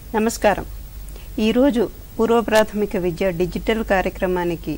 నమస్కారం ఈరోజు పూర్వ ప్రాథమిక విద్య డిజిటల్ కార్యక్రమానికి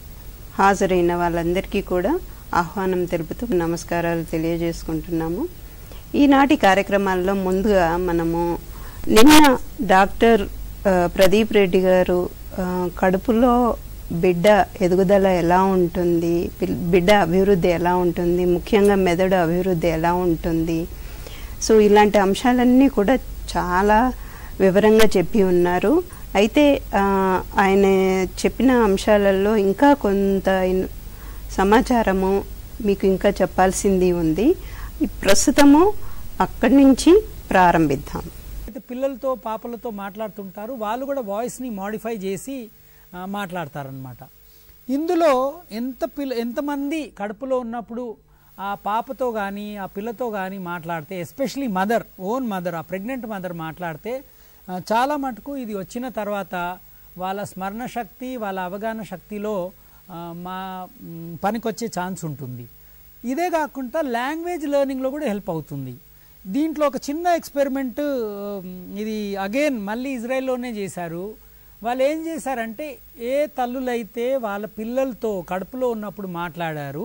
హాజరైన వాళ్ళందరికీ కూడా ఆహ్వానం తెలుపుతూ నమస్కారాలు తెలియజేసుకుంటున్నాము ఈనాటి కార్యక్రమాల్లో ముందుగా మనము నిన్న డాక్టర్ ఆ, ప్రదీప్ రెడ్డి గారు ఆ, కడుపులో బిడ్డ ఎదుగుదల ఎలా ఉంటుంది పిల్- బిడ్డ అభివృద్ధి ఎలా ఉంటుంది ముఖ్యంగా మెదడు అభివృద్ధి ఎలా ఉంటుంది సో ఇలాంటి అంశాలన్నీ కూడా చాలా వివరంగా చెప్పి ఉన్నారు అయితే ఆ, ఆయన చెప్పిన అంశాలలో ఇంకా కొంత ఇన్- సమాచారము మీకు ఇంకా చెప్పాల్సింది ఉంది ఈ ప్రస్తుతము అక్కడి నుంచి ప్రారంభిద్దాం అయితే పిల్లలతో పాపలతో మాట్లాడుతుంటారు వాళ్ళు కూడా వాయిస్ని మాడిఫై చేసి ఆ, మాట్లాడతారనమాట ఇందులో ఎంత పిల్ల ఎంతమంది కడుపులో ఉన్నప్పుడు ఆ పాపతో కానీ ఆ పిల్లతో కానీ మాట్లాడితే ఎస్పెషలీ మదర్ ఓన్ మదర్ ఆ ప్రెగ్నెంట్ మదర్ మాట్లాడితే ఆ, చాలా మటుకు ఇది వచ్చిన తర్వాత వాళ్ళ స్మరణ శక్తి వాళ్ళ అవగాహన శక్తిలో ఆ, మా మ్, పనికొచ్చే ఛాన్స్ ఉంటుంది ఇదే కాకుండా లాంగ్వేజ్ లెర్నింగ్లో కూడా హెల్ప్ అవుతుంది దీంట్లో ఒక చిన్న ఎక్స్పెరిమెంట్ ఇది అగైన్ మళ్ళీ ఇజ్రాయెల్లోనే చేశారు వాళ్ళు ఏం చేశారంటే ఏ తల్లులైతే వాళ్ళ పిల్లలతో కడుపులో ఉన్నప్పుడు మాట్లాడారు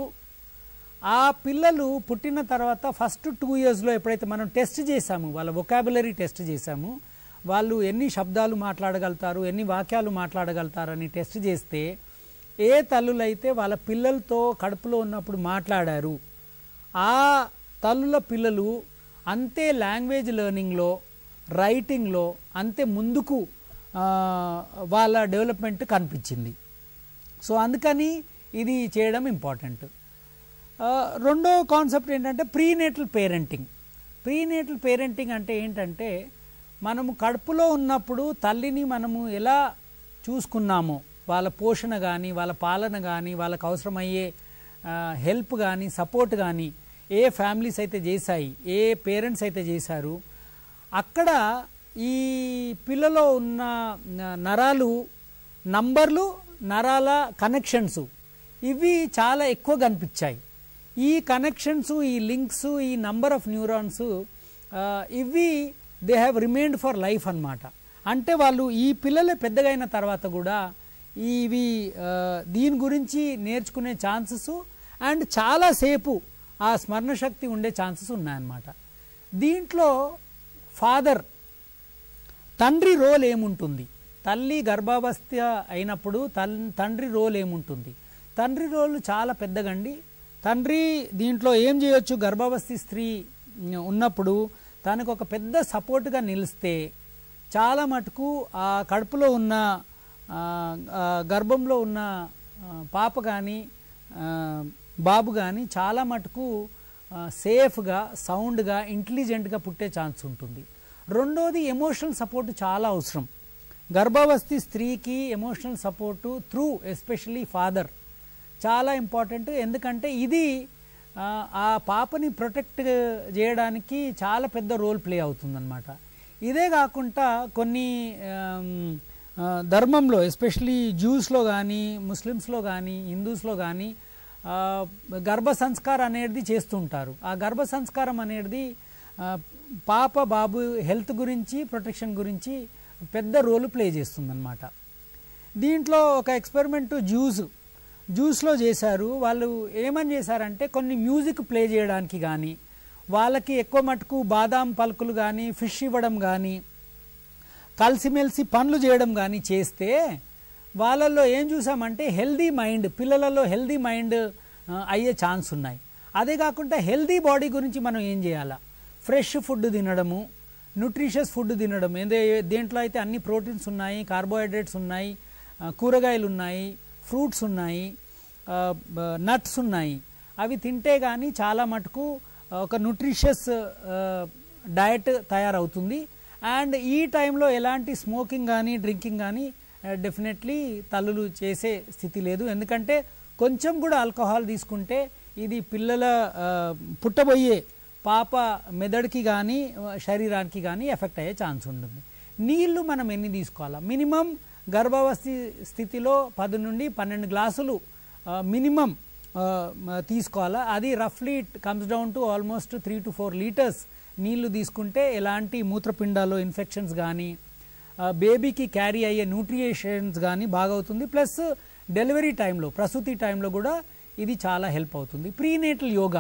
ఆ పిల్లలు పుట్టిన తర్వాత ఫస్ట్ టూ ఇయర్స్లో ఎప్పుడైతే మనం టెస్ట్ చేశాము వాళ్ళ వొకాబులరీ టెస్ట్ చేశాము వాళ్ళు ఎన్ని శబ్దాలు మాట్లాడగలుగుతారు ఎన్ని వాక్యాలు మాట్లాడగలుగుతారని టెస్ట్ చేస్తే ఏ తల్లులైతే వాళ్ళ పిల్లలతో కడుపులో ఉన్నప్పుడు మాట్లాడారు ఆ తల్లుల పిల్లలు అంతే లాంగ్వేజ్ లెర్నింగ్లో రైటింగ్లో అంతే ముందుకు ఆ, వాళ్ళ డెవలప్మెంట్ కనిపించింది సో అందుకని ఇది చేయడం ఇంపార్టెంట్ ఆ, రెండో కాన్సెప్ట్ ఏంటంటే ప్రీనేటల్ పేరెంటింగ్ ప్రీనేటల్ పేరెంటింగ్ అంటే ఏంటంటే మనము కడుపులో ఉన్నప్పుడు తల్లిని మనము ఎలా చూసుకున్నామో వాళ్ళ పోషణ కానీ వాళ్ళ పాలన కానీ వాళ్ళకు అవసరమయ్యే హెల్ప్ కానీ సపోర్ట్ కానీ ఏ ఫ్యామిలీస్ అయితే చేశాయి ఏ పేరెంట్స్ అయితే చేశారు అక్కడ ఈ పిల్లలో ఉన్న న- నరాలు నంబర్లు నరాల కనెక్షన్స్ ఇవి చాలా ఎక్కువ కనిపించాయి ఈ కనెక్షన్స్ ఈ లింక్స్ ఈ నంబర్ ఆఫ్ న్యూరాన్స్ ఇవి they have remained for life అన్నమాట అంటే వాళ్ళు ఈ పిల్లలే పెద్దగా అయిన తర్వాత కూడా ఇవి ఆ, దీని గురించి నేర్చుకునే ఛాన్సెస్ అండ్ చాలాసేపు ఆ స్మరణ శక్తి ఉండే ఛాన్సెస్ ఉన్నాయన్నమాట దీంట్లో ఫాదర్ తండ్రి రోల్ ఏముంటుంది తల్లి గర్భావస్థ అయినప్పుడు తల్ తండ్రి రోల్ ఏముంటుంది తండ్రి రోల్ చాలా పెద్దగండి తండ్రి దీంట్లో ఏం చేయొచ్చు గర్భావస్థి స్త్రీ ఉన్నప్పుడు తనకు ఒక పెద్ద సపోర్ట్గా నిలిస్తే చాలా మటుకు ఆ కడుపులో ఉన్న ఆ, ఆ, గర్భంలో ఉన్న ఆ, పాప కానీ బాబు కానీ చాలా మటుకు ఆ, సేఫ్గా సౌండ్గా ఇంటెలిజెంట్గా పుట్టే ఛాన్స్ ఉంటుంది రెండోది ఎమోషనల్ సపోర్ట్ చాలా అవసరం గర్భావస్థి స్త్రీకి emotional support through especially father చాలా ఇంపార్టెంట్ ఎందుకంటే ఇది ఆ, ఆ పాపని ప్రొటెక్ట్ చేయడానికి చాలా పెద్ద రోల్ ప్లే అవుతుందన్నమాట ఇదే కాకుండా కొన్ని ఆమ్, ఆ, ధర్మంలో ఎస్పెషలీ జ్యూస్లో కానీ ముస్లిమ్స్లో కానీ హిందూస్లో కానీ ఆ, గర్భ సంస్కారం అనేది చేస్తుంటారు ఆ గర్భ సంస్కారం అనేది ఆ, పాప బాబు హెల్త్ గురించి ప్రొటెక్షన్ గురించి పెద్ద రోల్ ప్లే చేస్తుందన్నమాట దీంట్లో ఒక ఎక్స్పెరిమెంట్ జ్యూస్ జ్యూస్లో చేశారు వాళ్ళు ఏమని చేశారంటే కొన్ని మ్యూజిక్ ప్లే చేయడానికి కానీ వాళ్ళకి ఎక్కువ మటుకు బాదాం పలుకులు కానీ ఫిష్ ఇవ్వడం కానీ కలిసిమెలిసి పనులు చేయడం కానీ చేస్తే వాళ్ళల్లో ఏం చూసామంటే హెల్దీ మైండ్ పిల్లలలో హెల్దీ మైండ్ ఆ, అయ్యే ఛాన్స్ ఉన్నాయి అదే కాకుండా హెల్దీ బాడీ గురించి మనం ఏం చేయాలా ఫ్రెష్ ఫుడ్ తినడము న్యూట్రిషియస్ ఫుడ్ తినడం ఏదే దేంట్లో అయితే అన్ని ప్రోటీన్స్ ఉన్నాయి కార్బోహైడ్రేట్స్ ఉన్నాయి ఆ, కూరగాయలు ఉన్నాయి ఫ్రూట్స్ ఉన్నాయి నట్స్ ఉన్నాయి అవి తింటే కానీ చాలా మటుకు ఒక న్యూట్రిషియస్ డయట్ తయారవుతుంది అండ్ ఈ టైంలో ఎలాంటి స్మోకింగ్ కానీ డ్రింకింగ్ కానీ డెఫినెట్లీ తల్లులు చేసే స్థితి లేదు ఎందుకంటే కొంచెం కూడా ఆల్కహాల్ తీసుకుంటే ఇది పిల్లల ఆ, పుట్టబోయే పాప మెదడుకి కానీ శరీరానికి కానీ ఎఫెక్ట్ అయ్యే ఛాన్స్ ఉంటుంది నీళ్లు మనం ఎన్ని తీసుకోవాలా మినిమం గర్భావస్థి స్థితిలో పది నుండి పన్నెండు గ్లాసులు మినిమం తీసుకోవాలా అది రఫ్లీ it comes down to almost three to four litres నీళ్లు తీసుకుంటే ఎలాంటి మూత్రపిండాలు ఇన్ఫెక్షన్స్ కానీ బేబీకి క్యారీ అయ్యే న్యూట్రియేషన్స్ కానీ బాగా అవుతుంది ప్లస్ డెలివరీ టైంలో ప్రసూతి టైంలో కూడా ఇది చాలా హెల్ప్ అవుతుంది ప్రీనేటల్ యోగా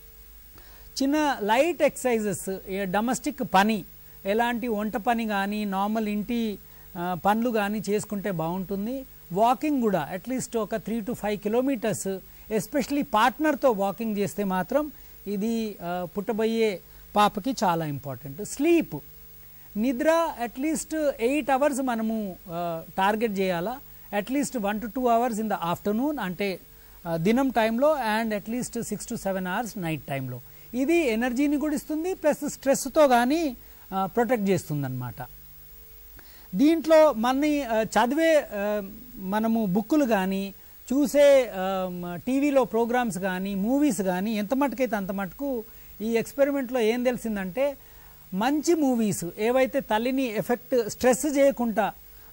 చిన్న లైట్ ఎక్సర్సైజెస్ డొమెస్టిక్ పని ఎలాంటి వంట పని కానీ నార్మల్ ఇంటి ఆ, పనులు కానీ చేసుకుంటే బాగుంటుంది వాకింగ్ కూడా అట్లీస్ట్ ఒక three to five kilometres especially పార్ట్నర్తో వాకింగ్ చేస్తే మాత్రం ఇది ఆ, పుట్టబోయే పాపకి చాలా ఇంపార్టెంట్ స్లీప్ నిద్ర అట్లీస్ట్ ఎయిట్ అవర్స్ మనము టార్గెట్ చేయాలా at least one to two hours in the afternoon అంటే ఆ, దినం టైంలో and at least six to seven hours night టైంలో ఇది ఎనర్జీని కూడా ఇస్తుంది ప్లస్ స్ట్రెస్తో కానీ ప్రొటెక్ట్ చేస్తుంది అనమాట దీంట్లో మన చదివే ఆ, మనము బుక్కులు కానీ చూసే టీవీలో ప్రోగ్రామ్స్ కానీ మూవీస్ కానీ ఎంత మటుకైతే అంత మటుకు ఈ ఎక్స్పెరిమెంట్లో ఏం తెలిసిందంటే మంచి మూవీస్ ఏవైతే తల్లిని ఎఫెక్ట్ స్ట్రెస్ చేయకుండా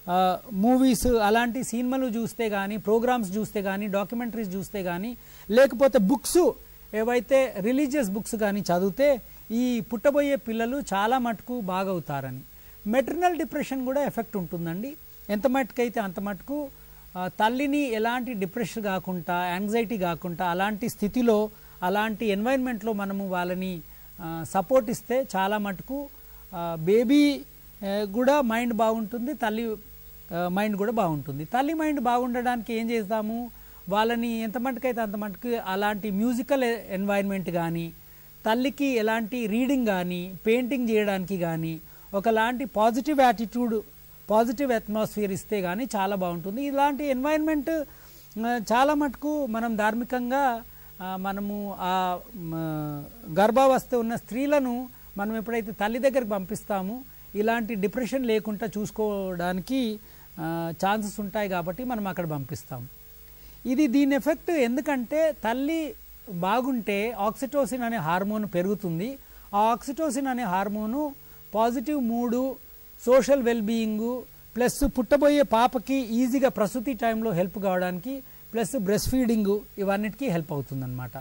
మూవీస్ అలాంటి సినిమాలు చూస్తే కానీ ప్రోగ్రామ్స్ చూస్తే కానీ డాక్యుమెంటరీస్ చూస్తే కానీ లేకపోతే బుక్స్ ఏవైతే రిలీజియస్ బుక్స్ కానీ చదివితే ఈ పుట్టబోయే పిల్లలు చాలా మటుకు బాగవుతారని మెటర్నల్ డిప్రెషన్ కూడా ఎఫెక్ట్ ఉంటుందండి ఎంత మటుకైతే అంత మటుకు ఆ, తల్లిని ఎలాంటి డిప్రెషన్ కాకుండా యాంగ్జైటీ కాకుండా అలాంటి స్థితిలో అలాంటి ఎన్వైర్న్మెంట్లో మనము వాళ్ళని సపోర్ట్ ఇస్తే చాలా మటుకు బేబీ కూడా మైండ్ బాగుంటుంది తల్లి మైండ్ కూడా బాగుంటుంది తల్లి మైండ్ బాగుండడానికి ఏం చేస్తాము వాళ్ళని ఎంత మటుకైతే అంత మటుకు అలాంటి మ్యూజికల్ ఎన్వైర్న్మెంట్ కానీ తల్లికి ఎలాంటి రీడింగ్ కానీ పెయింటింగ్ చేయడానికి కానీ ఒకలాంటి పాజిటివ్ యాటిట్యూడ్ పాజిటివ్ అట్మాస్ఫియర్ ఇస్తే కానీ చాలా బాగుంటుంది ఇలాంటి ఎన్వైర్న్మెంట్ చాలా మటుకు మనం ధార్మికంగా ఆ, మనము ఆ మ, గర్భావస్థ ఉన్న స్త్రీలను మనం ఎప్పుడైతే తల్లి దగ్గరికి పంపిస్తామో ఇలాంటి డిప్రెషన్ లేకుండా చూసుకోవడానికి ఛాన్సెస్ ఉంటాయి కాబట్టి మనం అక్కడ పంపిస్తాం ఇది దీని ఎఫెక్ట్ ఎందుకంటే తల్లి బాగుంటే ఆక్సిటోసిన్ అనే హార్మోన్ పెరుగుతుంది ఆ ఆక్సిటోసిన్ అనే hormone positive mood social wellbeing plus పుట్టబోయే పాపకి ఈజీగా ప్రసూతి టైంలో హెల్ప్ కావడానికి ప్లస్ బ్రెస్ట్ ఫీడింగ్ ఇవన్నిటికీ హెల్ప్ అవుతుందన్నమాట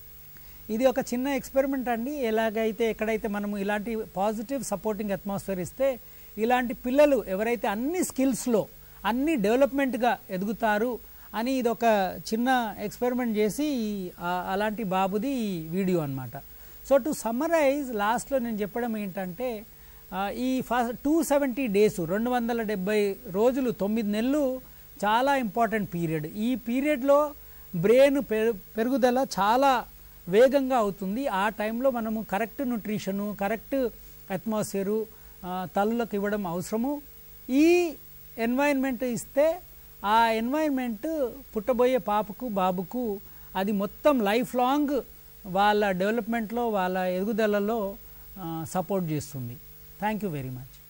ఇది ఒక చిన్న ఎక్స్పెరిమెంట్ అండి ఎలాగైతే ఎక్కడైతే మనము ఇలాంటి పాజిటివ్ సపోర్టింగ్ అట్మాస్ఫియర్ ఇస్తే ఇలాంటి పిల్లలు ఎవరైతే అన్ని స్కిల్స్లో అన్ని డెవలప్మెంట్గా ఎదుగుతారు అని ఇది ఒక చిన్న ఎక్స్పెరిమెంట్ చేసి ఈ- ఆ- అలాంటి బాబుది ఈ వీడియో అన్నమాట సో టు సమ్మరైజ్ లాస్ట్లో నేను చెప్పడం ఏంటంటే ఆ, ఈ ఫస్ట్ టూ సెవెంటీ డేస్ రెండు వందల డెబ్బై రోజులు తొమ్మిది నెలలు చాలా ఇంపార్టెంట్ పీరియడ్ ఈ పీరియడ్లో బ్రెయిన్ పెరు పెరుగుదల చాలా వేగంగా అవుతుంది ఆ టైంలో మనము కరెక్ట్ న్యూట్రిషను కరెక్ట్ అట్మాస్ఫియరు తల్లులకు ఇవ్వడం అవసరము ఈ ఎన్వైర్న్మెంట్ ఇస్తే ఆ ఎన్వైర్న్మెంట్ పుట్టబోయే పాపకు బాబుకు అది మొత్తం లైఫ్ లాంగ్ వాళ్ళ డెవలప్మెంట్లో వాళ్ళ ఎదుగుదలలో సపోర్ట్ చేస్తుంది thank you very much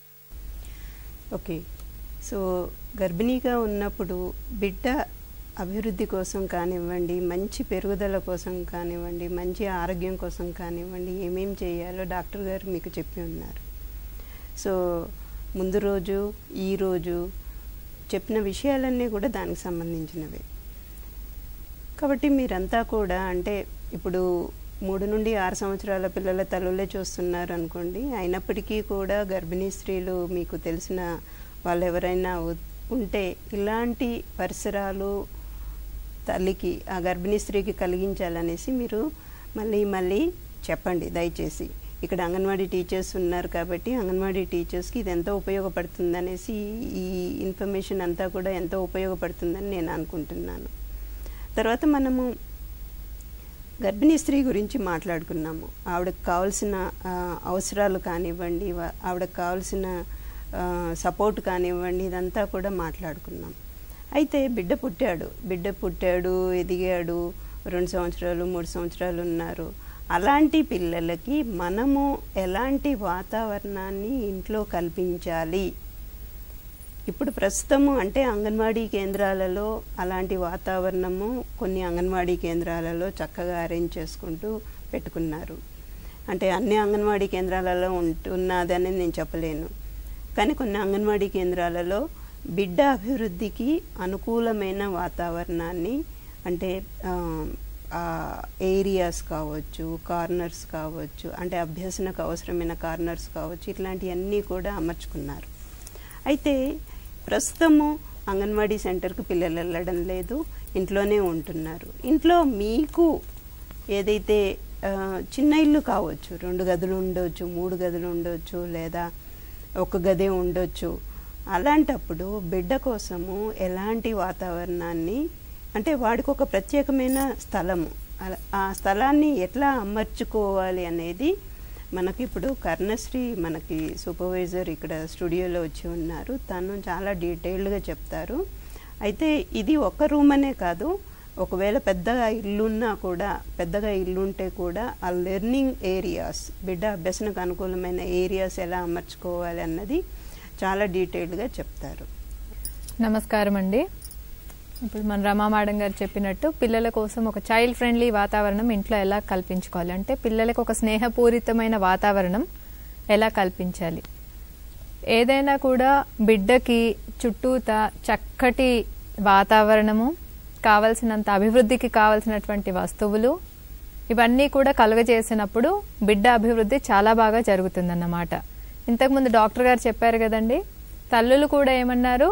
okay so గర్భిణీగా ఉన్నప్పుడు బిడ్డ అభివృద్ధి కోసం కానివ్వండి మంచి పెరుగుదల కోసం కానివ్వండి మంచి ఆరోగ్యం కోసం కానివ్వండి ఏమేం చేయాలో డాక్టర్ గారు మీకు చెప్పి ఉన్నారు సో ముందు రోజు ఈ రోజు చెప్పిన విషయాలన్నీ కూడా దానికి సంబంధించినవే కాబట్టి మీరంతా కూడా అంటే ఇప్పుడు మూడు నుండి ఆరు సంవత్సరాల పిల్లల తల్లులే చూస్తున్నారు అనుకోండి అయినప్పటికీ కూడా గర్భిణీ స్త్రీలు మీకు తెలిసిన వాళ్ళు ఎవరైనా ఉ- ఉంటే ఇలాంటి పరిసరాలు తల్లికి ఆ గర్భిణీ స్త్రీకి కలిగించాలనేసి మీరు మళ్ళీ మళ్ళీ చెప్పండి దయచేసి ఇక్కడ అంగన్వాడీ టీచర్స్ ఉన్నారు కాబట్టి అంగన్వాడీ టీచర్స్కి ఇది ఎంతో ఉపయోగపడుతుందనేసి ఈ ఇన్ఫర్మేషన్ అంతా కూడా ఎంతో ఉపయోగపడుతుందని నేను అనుకుంటున్నాను తర్వాత మనము గర్భిణీ స్త్రీ గురించి మాట్లాడుకున్నాము ఆవిడకు కావాల్సిన ఆ, అవసరాలు కానివ్వండి వా- ఆవిడకు కావాల్సిన సపోర్ట్ కానివ్వండి ఇదంతా కూడా మాట్లాడుకున్నాం అయితే బిడ్డ పుట్టాడు బిడ్డ పుట్టాడు ఎదిగాడు రెండు సంవత్సరాలు మూడు సంవత్సరాలు ఉన్నారు అలాంటి పిల్లలకి మనము ఎలాంటి వాతావరణాన్ని ఇంట్లో కల్పించాలి ఇప్పుడు ప్రస్తుతము అంటే అంగన్వాడీ కేంద్రాలలో అలాంటి వాతావరణము కొన్ని అంగన్వాడీ కేంద్రాలలో చక్కగా అరేంజ్ చేసుకుంటూ పెట్టుకున్నారు అంటే అన్ని అంగన్వాడీ కేంద్రాలలో ఉంటున్నదని నేను చెప్పలేను కానీ కొన్ని అంగన్వాడీ కేంద్రాలలో బిడ్డ అభివృద్ధికి అనుకూలమైన వాతావరణాన్ని అంటే ఆ, ఆ ఏరియాస్ కావచ్చు కార్నర్స్ కావచ్చు అంటే అభ్యసనకు అవసరమైన కార్నర్స్ కావచ్చు ఇట్లాంటివన్నీ కూడా అమర్చుకున్నారు అయితే ప్రస్తుతము అంగన్వాడీ సెంటర్కి పిల్లలు వెళ్ళడం లేదు ఇంట్లోనే ఉంటున్నారు ఇంట్లో మీకు ఏదైతే ఆ, చిన్న ఇల్లు కావచ్చు రెండు గదులు ఉండొచ్చు మూడు గదులు ఉండొచ్చు లేదా ఒక గదే ఉండొచ్చు అలాంటప్పుడు బిడ్డ కోసము ఎలాంటి వాతావరణాన్ని అంటే వాడికి ఒక ప్రత్యేకమైన స్థలము అల- ఆ స్థలాన్ని ఎట్లా అమర్చుకోవాలి అనేది మనకి ఇప్పుడు కర్ణశ్రీ మనకి సూపర్వైజర్ ఇక్కడ స్టూడియోలో వచ్చి ఉన్నారు తను చాలా డీటెయిల్డ్గా చెప్తారు అయితే ఇది ఒక రూమ్ అనే కాదు ఒకవేళ పెద్దగా ఇల్లున్నా కూడా పెద్దగా ఇల్లుంటే కూడా ఆ లెర్నింగ్ ఏరియాస్ బిడ్డ అభ్యసనకు అనుకూలమైన ఏరియాస్ ఎలా అమర్చుకోవాలి అన్నది చాలా డీటెయిల్డ్గా చెప్తారు నమస్కారం అండి ఇప్పుడు మన రమా మేడం గారు చెప్పినట్టు పిల్లల కోసం ఒక చైల్డ్ ఫ్రెండ్లీ వాతావరణం ఇంట్లో ఎలా కల్పించుకోవాలి అంటే పిల్లలకు ఒక స్నేహపూరితమైన వాతావరణం ఎలా కల్పించాలి ఏదైనా కూడా బిడ్డకి చుట్టూత చక్కటి వాతావరణము కావలసినంత అభివృద్ధికి కావలసినటువంటి వస్తువులు ఇవన్నీ కూడా కలుగజేసినప్పుడు బిడ్డ అభివృద్ధి చాలా బాగా జరుగుతుందన్నమాట ఇంతకుముందు డాక్టర్ గారు చెప్పారు కదండి తల్లులు కూడా ఏమన్నారు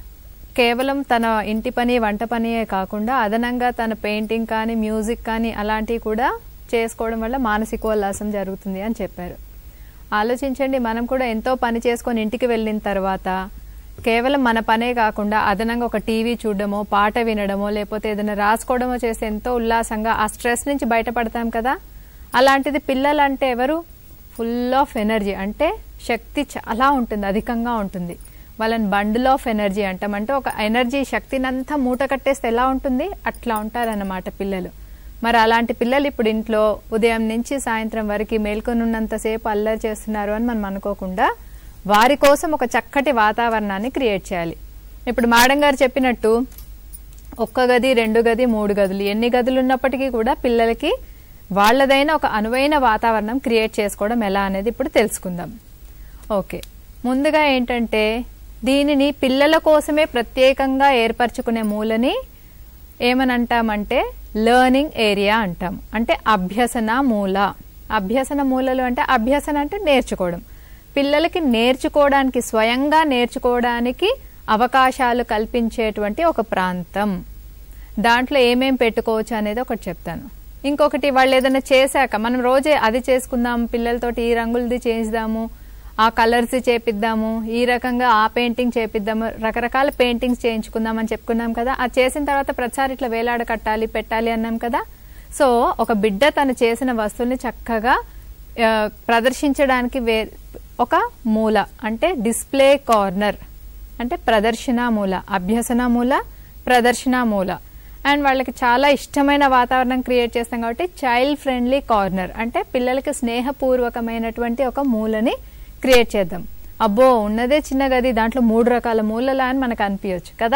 కేవలం తన ఇంటి పని వంట పనియే కాకుండా అదనంగా తన పెయింటింగ్ కానీ మ్యూజిక్ కానీ అలాంటివి కూడా చేసుకోవడం వల్ల మానసికోల్లాసం జరుగుతుంది అని చెప్పారు ఆలోచించండి మనం కూడా ఎంతో పని చేసుకొని ఇంటికి వెళ్ళిన తర్వాత కేవలం మన పనే కాకుండా అదనంగా ఒక టీవీ చూడడమో పాట వినడమో లేకపోతే ఏదైనా రాసుకోవడమో చేస్తే ఎంతో ఉల్లాసంగా ఆ స్ట్రెస్ నుంచి బయటపడతాం కదా అలాంటిది పిల్లలు అంటే ఎవరు ఫుల్ ఆఫ్ ఎనర్జీ అంటే శక్తి చాలా ఉంటుంది అధికంగా ఉంటుంది వాళ్ళని బండిల్ ఆఫ్ ఎనర్జీ అంటాం అంటే ఒక ఎనర్జీ శక్తినంతా మూట కట్టేస్తే ఎలా ఉంటుంది అట్లా ఉంటారన్నమాట పిల్లలు మరి అలాంటి పిల్లలు ఇప్పుడు ఇంట్లో ఉదయం నుంచి సాయంత్రం వరకు మేల్కొని ఉన్నంతసేపు అల్లరి చేస్తున్నారు అని మనం అనుకోకుండా వారి కోసం ఒక చక్కటి వాతావరణాన్ని క్రియేట్ చేయాలి ఇప్పుడు మేడం గారు చెప్పినట్టు ఒక్క గది రెండు గది మూడు గదులు ఎన్ని గదులు ఉన్నప్పటికీ కూడా పిల్లలకి వాళ్ళదైన ఒక అనువైన వాతావరణం క్రియేట్ చేసుకోవడం ఎలా అనేది ఇప్పుడు తెలుసుకుందాం ఓకే ముందుగా ఏంటంటే దీనిని పిల్లల కోసమే ప్రత్యేకంగా ఏర్పరచుకునే మూలని ఏమని అంటామంటే లెర్నింగ్ ఏరియా అంటాం అంటే అభ్యసన మూల అభ్యసన మూలలు అంటే అభ్యసన అంటే నేర్చుకోవడం పిల్లలకి నేర్చుకోవడానికి స్వయంగా నేర్చుకోవడానికి అవకాశాలు కల్పించేటువంటి ఒక ప్రాంతం దాంట్లో ఏమేం పెట్టుకోవచ్చు అనేది ఒకటి చెప్తాను ఇంకొకటి వాళ్ళు ఏదైనా చేశాక మనం రోజే అది చేసుకుందాం పిల్లలతోటి ఈ రంగులది చేయిద్దాము ఆ కలర్స్ చేపిద్దాము ఈ రకంగా ఆ పెయింటింగ్ చేపిద్దాము రకరకాల పెయింటింగ్స్ చేయించుకుందాం అని చెప్పుకున్నాం కదా అది చేసిన తర్వాత ప్రతిసారి ఇట్లా వేలాడ కట్టాలి పెట్టాలి అన్నాం కదా సో ఒక బిడ్డ తను చేసిన వస్తువుల్ని చక్కగా ఆ, ప్రదర్శించడానికి వే ఒక మూల అంటే డిస్ప్లే కార్నర్ అంటే ప్రదర్శన మూల అభ్యసన మూల ప్రదర్శన మూల అండ్ వాళ్ళకి చాలా ఇష్టమైన వాతావరణం క్రియేట్ చేస్తాం కాబట్టి చైల్డ్ ఫ్రెండ్లీ కార్నర్ అంటే పిల్లలకి స్నేహపూర్వకమైనటువంటి ఒక మూలని క్రియేట్ చేద్దాం అబ్బో ఉన్నదే చిన్న గది దాంట్లో మూడు రకాల మూలలా అని మనకు అనిపించవచ్చు కదా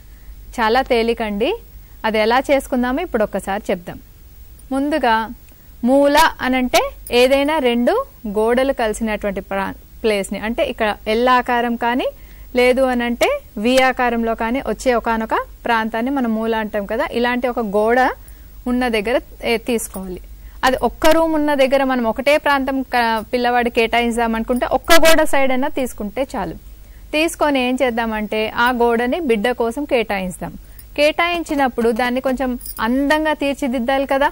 చాలా తేలికండి అది ఎలా చేసుకుందామో ఇప్పుడు ఒక్కసారి చెప్దాం ముందుగా మూల అనంటే ఏదైనా రెండు గోడలు కలిసినటువంటి ప్రా ప్లేస్ని అంటే ఇక్కడ ఎల్ ఆకారం కానీ లేదు అనంటే వి ఆకారంలో కానీ వచ్చే ఒకనొక ప్రాంతాన్ని మనం మూల అంటాం కదా ఇలాంటి ఒక గోడ ఉన్న దగ్గర ఏ- తీసుకోవాలి అది ఒక్క రూమ్ ఉన్న దగ్గర మనం ఒకటే ప్రాంతం క- పిల్లవాడి కేటాయిద్దాం అనుకుంటే ఒక్క గోడ సైడ్ అయినా తీసుకుంటే చాలు తీసుకొని ఏం చేద్దామంటే ఆ గోడని బిడ్డ కోసం కేటాయిస్తాం కేటాయించినప్పుడు దాన్ని కొంచెం అందంగా తీర్చిదిద్దాలి కదా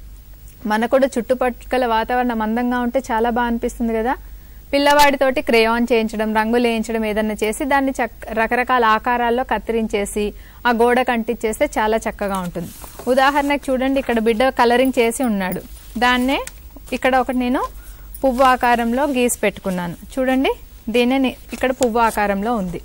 మనకు కూడా చుట్టుపక్కల వాతావరణం అందంగా ఉంటే చాలా బాగా అనిపిస్తుంది కదా పిల్లవాడితోటి క్రేయాన్ చేయించడం రంగులు వేయించడం ఏదన్నా చేసి దాన్ని చక్ రకరకాల ఆకారాల్లో కత్తిరించేసి ఆ గోడ కంటించేస్తే చాలా చక్కగా ఉంటుంది ఉదాహరణకు చూడండి ఇక్కడ బిడ్డ కలరింగ్ చేసి ఉన్నాడు దాన్నే ఇక్కడ ఒకటి నేను పువ్వు ఆకారంలో గీసి పెట్టుకున్నాను చూడండి దీన్నే నే- ఇక్కడ పువ్వు ఆకారంలో ఉంది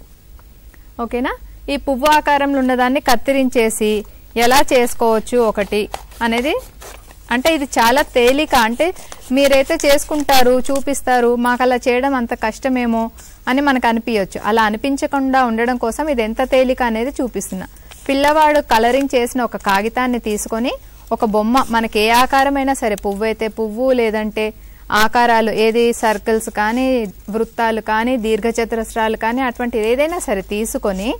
ఓకేనా ఈ పువ్వు ఆకారంలో ఉన్నదాన్ని కత్తిరించేసి ఎలా చేసుకోవచ్చు ఒకటి అనేది అంటే ఇది చాలా తేలిక అంటే మీరైతే చేసుకుంటారు చూపిస్తారు మాకు అలా చేయడం అంత కష్టమేమో అని మనకు అనిపించవచ్చు అలా అనిపించకుండా ఉండడం కోసం ఇది ఎంత తేలిక అనేది చూపిస్తున్నా పిల్లవాడు కలరింగ్ చేసిన ఒక కాగితాన్ని తీసుకొని ఒక బొమ్మ మనకి ఏ ఆకారమైనా సరే పువ్వు అయితే పువ్వు లేదంటే ఆకారాలు ఏది సర్కిల్స్ కానీ వృత్తాలు కానీ దీర్ఘచతురస్రాలు కానీ అటువంటి ఏదైనా సరే తీసుకొని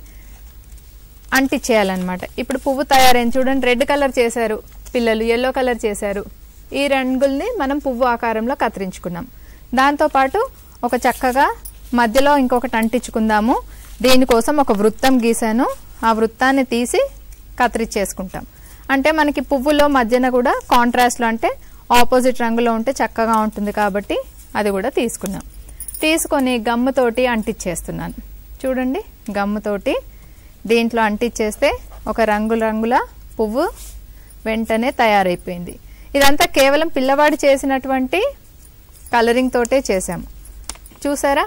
అంటించేయాలన్నమాట ఇప్పుడు పువ్వు తయారైంది చూడండి రెడ్ కలర్ చేశారు పిల్లలు ఎల్లో కలర్ చేశారు ఈ రంగుల్ని మనం పువ్వు ఆకారంలో కత్తిరించుకున్నాం దాంతోపాటు ఒక చక్కగా మధ్యలో ఇంకొకటి అంటించుకుందాము దీనికోసం ఒక వృత్తం గీసాను ఆ వృత్తాన్ని తీసి కత్తిరించేసుకుంటాం అంటే మనకి పువ్వులో మధ్యన కూడా కాంట్రాస్ట్లో అంటే ఆపోజిట్ రంగులో ఉంటే చక్కగా ఉంటుంది కాబట్టి అది కూడా తీసుకున్నాం తీసుకొని గమ్ముతోటి అంటించేస్తున్నాను చూడండి గమ్ముతోటి దీంట్లో అంటించేస్తే ఒక రంగు రంగుల పువ్వు వెంటనే తయారైపోయింది ఇదంతా కేవలం పిల్లవాడు చేసినటువంటి కలరింగ్ తోటే చేసాము చూసారా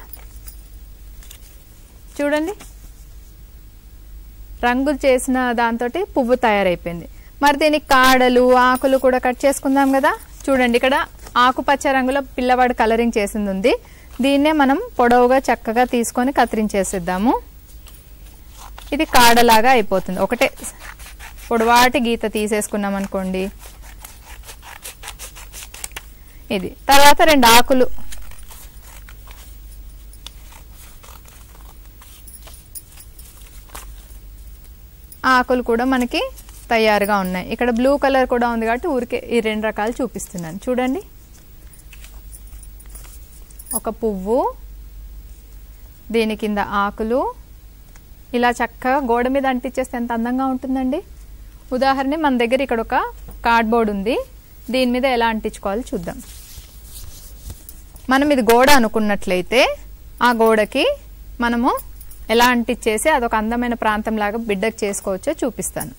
చూడండి రంగులు చేసిన దాంతో పువ్వు తయారైపోయింది మరి దీనికి కాడలు ఆకులు కూడా కట్ చేసుకుందాం కదా చూడండి ఇక్కడ ఆకుపచ్చ రంగులో పిల్లవాడు కలరింగ్ చేసింది ఉంది దీన్నే మనం పొడవుగా చక్కగా తీసుకొని కత్తిరించేసిద్దాము ఇది కాడలాగా అయిపోతుంది ఒకటే పొడవాటి గీత తీసేసుకున్నాం అనుకోండి ఇది తర్వాత రెండు ఆకులు ఆకులు కూడా మనకి తయారుగా ఉన్నాయి ఇక్కడ బ్లూ కలర్ కూడా ఉంది కాబట్టి ఊరికే ఈ రెండు రకాలు చూపిస్తున్నాను చూడండి ఒక పువ్వు దీని కింద ఆకులు ఇలా చక్కగా గోడ మీద అంటించేస్తే ఎంత అందంగా ఉంటుందండి ఉదాహరణ మన దగ్గర ఇక్కడ ఒక కార్డ్బోర్డ్ ఉంది దీని మీద ఎలా అంటించుకోవాలో చూద్దాం మనం ఇది గోడ అనుకున్నట్లయితే ఆ గోడకి మనము ఎలా అంటించేసి అదొక అందమైన ప్రాంతం లాగా బిడ్డకు చేసుకోవచ్చో చూపిస్తాను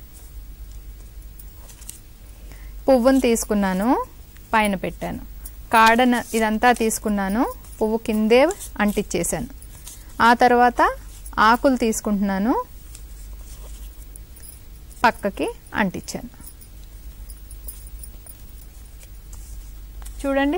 పువ్వును తీసుకున్నాను పైన పెట్టాను కాడన ఇదంతా తీసుకున్నాను పువ్వు కిందే అంటించేసాను ఆ తర్వాత ఆకులు తీసుకుంటున్నాను పక్కకి అంటించాను చూడండి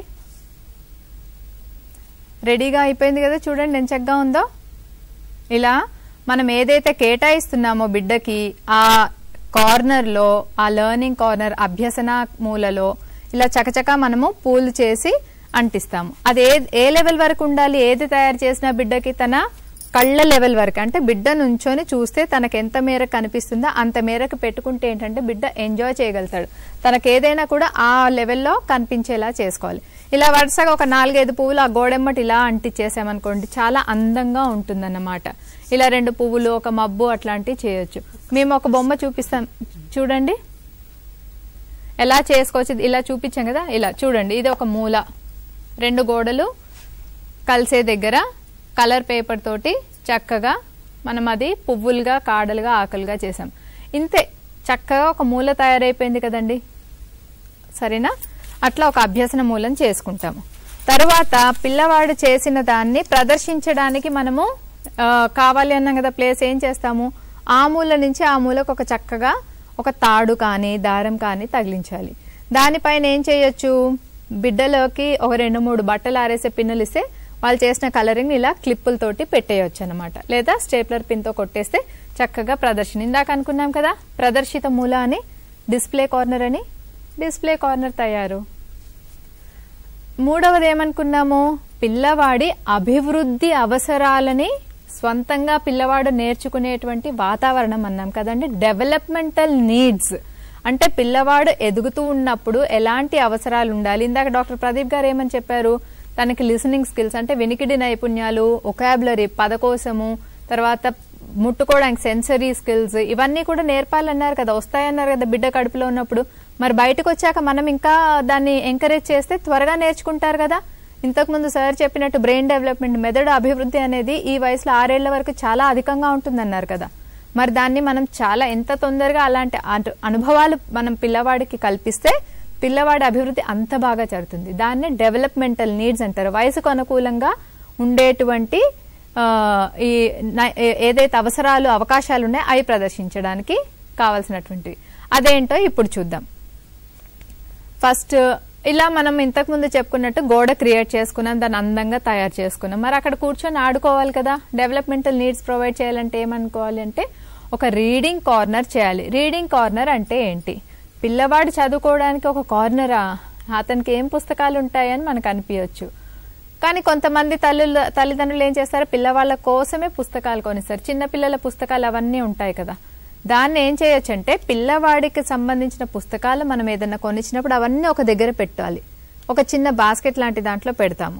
రెడీగా అయిపోయింది కదా చూడండి ఎంత చక్కగా ఉందో ఇలా మనం ఏదైతే కేటాయిస్తున్నామో బిడ్డకి ఆ కార్నర్లో ఆ లెర్నింగ్ కార్నర్ అభ్యసన మూలలో ఇలా చకచక మనము పూలు చేసి అంటిస్తాము అది ఏ ఏ లెవెల్ వరకు ఉండాలి ఏది తయారు చేసిన బిడ్డకి తన కళ్ళ లెవెల్ వరకు అంటే బిడ్డ నుంచొని చూస్తే తనకు ఎంత మేరకు కనిపిస్తుందో అంత మేరకు పెట్టుకుంటే ఏంటంటే బిడ్డ ఎంజాయ్ చేయగలుగుతాడు తనకు ఏదైనా కూడా ఆ లెవెల్లో కనిపించేలా చేసుకోవాలి ఇలా వరుసగా ఒక నాలుగైదు పువ్వులు ఆ గోడెమ్మటి ఇలా అంటించేసామనుకోండి చాలా అందంగా ఉంటుందన్నమాట ఇలా రెండు పువ్వులు ఒక మబ్బు అట్లాంటివి చేయొచ్చు మేము ఒక బొమ్మ చూపిస్తాం చూడండి ఎలా చేసుకోవచ్చు ఇలా చూపించాం కదా ఇలా చూడండి ఇది ఒక మూల రెండు గోడలు కలిసే దగ్గర కలర్ పేపర్ తోటి చక్కగా మనం అది పువ్వులుగా కాడలుగా ఆకలుగా చేసాం ఇంతే చక్కగా ఒక మూల తయారైపోయింది కదండి సరేనా అట్లా ఒక అభ్యసన మూలం చేసుకుంటాము తర్వాత పిల్లవాడు చేసిన దాన్ని ప్రదర్శించడానికి మనము ఆ, కావాలి అన్నాం కదా ప్లేస్ ఏం చేస్తాము ఆ మూల నుంచి ఆ మూలకు ఒక చక్కగా ఒక తాడు కానీ దారం కానీ తగిలించాలి దానిపైన ఏం చేయొచ్చు బిడ్డలోకి ఒక రెండు మూడు బట్టలు ఆరేసే పిన్నులు ఇస్తే వాళ్ళు చేసిన కలరింగ్ ఇలా క్లిప్పులతోటి పెట్టేయచ్చు అనమాట లేదా స్టేప్లర్ పిన్తో కొట్టేస్తే చక్కగా ప్రదర్శన ఇందాక అనుకున్నాం కదా ప్రదర్శిత మూల అని డిస్ప్లే కార్నర్ అని డిస్ప్లే కార్నర్ తయారు మూడవది ఏమనుకున్నాము పిల్లవాడి అభివృద్ధి అవసరాలని స్వంతంగా పిల్లవాడు నేర్చుకునేటువంటి వాతావరణం అన్నాం కదండి డెవలప్మెంటల్ నీడ్స్ అంటే పిల్లవాడు ఎదుగుతూ ఉన్నప్పుడు ఎలాంటి అవసరాలు ఉండాలి ఇందాక డాక్టర్ ప్రదీప్ గారు ఏమని చెప్పారు తనకి లిసనింగ్ స్కిల్స్ అంటే వినికిడి నైపుణ్యాలు ఒకాబులరీ పదకోసము తర్వాత ముట్టుకోవడానికి సెన్సరీ స్కిల్స్ ఇవన్నీ కూడా నేర్పాలన్నారు కదా వస్తాయన్నారు కదా బిడ్డ కడుపులో ఉన్నప్పుడు మరి బయటకు వచ్చాక మనం ఇంకా దాన్ని ఎంకరేజ్ చేస్తే త్వరగా నేర్చుకుంటారు కదా ఇంతకు ముందు సార్ చెప్పినట్టు బ్రెయిన్ డెవలప్మెంట్ మెదడు అభివృద్ధి అనేది ఈ వయసులో ఆరేళ్ల వరకు చాలా అధికంగా ఉంటుందన్నారు కదా మరి దాన్ని మనం చాలా ఎంత తొందరగా అలాంటి అను- అనుభవాలు మనం పిల్లవాడికి కల్పిస్తే పిల్లవాడి అభివృద్ధి అంత బాగా జరుగుతుంది దాన్ని డెవలప్మెంటల్ నీడ్స్ అంటారు వయసుకు అనుకూలంగా ఉండేటువంటి ఆ, ఈ నై- ఏ- ఏదైతే అవసరాలు అవకాశాలు ఉన్నాయో అవి ప్రదర్శించడానికి కావాల్సినటువంటివి అదేంటో ఇప్పుడు చూద్దాం ఫస్ట్ ఇలా మనం ఇంతకు ముందు చెప్పుకున్నట్టు గోడ క్రియేట్ చేసుకున్నాం దాన్ని అందంగా తయారు చేసుకున్నాం మరి అక్కడ కూర్చొని ఆడుకోవాలి కదా డెవలప్మెంటల్ నీడ్స్ ప్రొవైడ్ చేయాలంటే ఏమనుకోవాలి అంటే ఒక రీడింగ్ కార్నర్ చేయాలి రీడింగ్ కార్నర్ అంటే ఏంటి పిల్లవాడు చదువుకోవడానికి ఒక కార్నరా అతనికి ఏం పుస్తకాలు ఉంటాయని మనకు అనిపించవచ్చు కానీ కొంతమంది తల్లులు తల్లిదండ్రులు ఏం చేస్తారు పిల్లవాళ్ళ కోసమే పుస్తకాలు కొనిస్తారు చిన్న పిల్లల పుస్తకాలు అవన్నీ ఉంటాయి కదా దాన్ని ఏం చేయొచ్చు అంటే పిల్లవాడికి సంబంధించిన పుస్తకాలు మనం ఏదైనా కొనిచ్చినప్పుడు అవన్నీ ఒక దగ్గర పెట్టాలి ఒక చిన్న బాస్కెట్ లాంటి దాంట్లో పెడతాము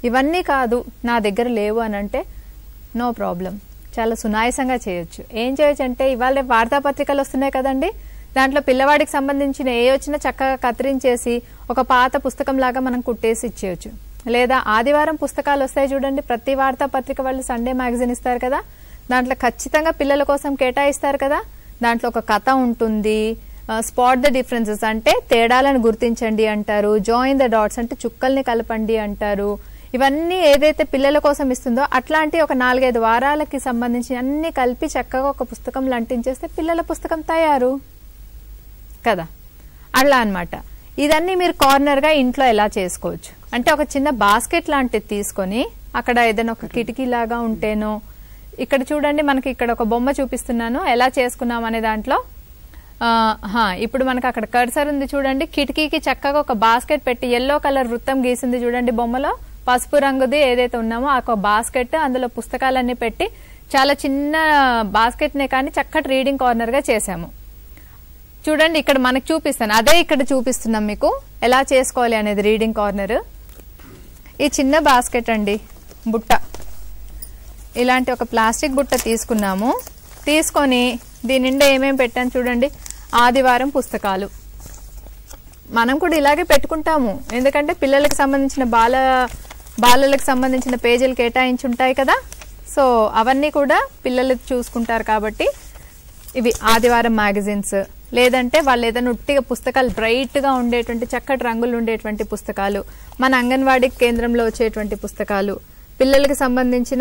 ఇవన్నీ కాదు నా దగ్గర లేవు అని అంటే నో ప్రాబ్లం చాలా సునాయసంగా చేయొచ్చు ఏం చేయొచ్చు అంటే ఇవాళ రేపు వార్తాపత్రికలు వస్తున్నాయి కదండి దాంట్లో పిల్లవాడికి సంబంధించిన ఏ వచ్చినా చక్కగా కత్తిరించేసి ఒక పాత పుస్తకం లాగా మనం కుట్టేసి ఇచ్చేయచ్చు లేదా ఆదివారం పుస్తకాలు వస్తాయి చూడండి ప్రతి వార్తాపత్రిక వాళ్ళు సండే మ్యాగజైన్ ఇస్తారు కదా దాంట్లో ఖచ్చితంగా పిల్లల కోసం కేటాయిస్తారు కదా దాంట్లో ఒక కథ ఉంటుంది స్పాట్ ద డిఫరెన్సెస్ అంటే తేడాలను గుర్తించండి అంటారు జాయిన్ ద డాట్స్ అంటే చుక్కల్ని కలపండి అంటారు ఇవన్నీ ఏదైతే పిల్లల కోసం ఇస్తుందో అట్లాంటి ఒక నాలుగైదు వారాలకి సంబంధించి అన్ని కలిపి చక్కగా ఒక పుస్తకంలో అంటించేస్తే పిల్లల పుస్తకం తయారు కదా అట్లా అన్నమాట ఇదన్నీ మీరు కార్నర్ గా ఇంట్లో ఎలా చేసుకోవచ్చు అంటే ఒక చిన్న బాస్కెట్ లాంటిది తీసుకొని అక్కడ ఏదైనా ఒక కిటికీ లాగా ఉంటేనో ఇక్కడ చూడండి మనకి ఇక్కడ ఒక బొమ్మ చూపిస్తున్నాను ఎలా చేసుకున్నాం అనే దాంట్లో ఆ, హా, ఇప్పుడు మనకు అక్కడ కర్సర్ ఉంది చూడండి కిటికీకి చక్కగా ఒక బాస్కెట్ పెట్టి ఎల్లో కలర్ వృత్తం గీసింది చూడండి బొమ్మలో పసుపు రంగుది ఏదైతే ఉన్నామో ఆ ఒక బాస్కెట్ అందులో పుస్తకాలన్నీ పెట్టి చాలా చిన్న బాస్కెట్ నే కానీ చక్కటి రీడింగ్ కార్నర్ గా చేసాము చూడండి ఇక్కడ మనకు చూపిస్తాను అదే ఇక్కడ చూపిస్తున్నాం మీకు ఎలా చేసుకోవాలి అనేది రీడింగ్ కార్నర్ ఈ చిన్న బాస్కెట్ అండి బుట్ట ఇలాంటి ఒక ప్లాస్టిక్ బుట్ట తీసుకున్నాము తీసుకొని దీని నిండా ఏమేమి పెట్టాను చూడండి ఆదివారం పుస్తకాలు మనం కూడా ఇలాగే పెట్టుకుంటాము ఎందుకంటే పిల్లలకు సంబంధించిన బాల బాలలకు సంబంధించిన పేజీలు కేటాయించి ఉంటాయి కదా సో అవన్నీ కూడా పిల్లలు చూసుకుంటారు కాబట్టి ఇవి ఆదివారం మ్యాగజైన్స్ లేదంటే వాళ్ళు ఏదైనా ఉట్టిగా పుస్తకాలు బ్రైట్ గా ఉండేటువంటి చక్కటి రంగులు ఉండేటువంటి పుస్తకాలు మన అంగన్వాడీ కేంద్రంలో వచ్చేటువంటి పుస్తకాలు పిల్లలకి సంబంధించిన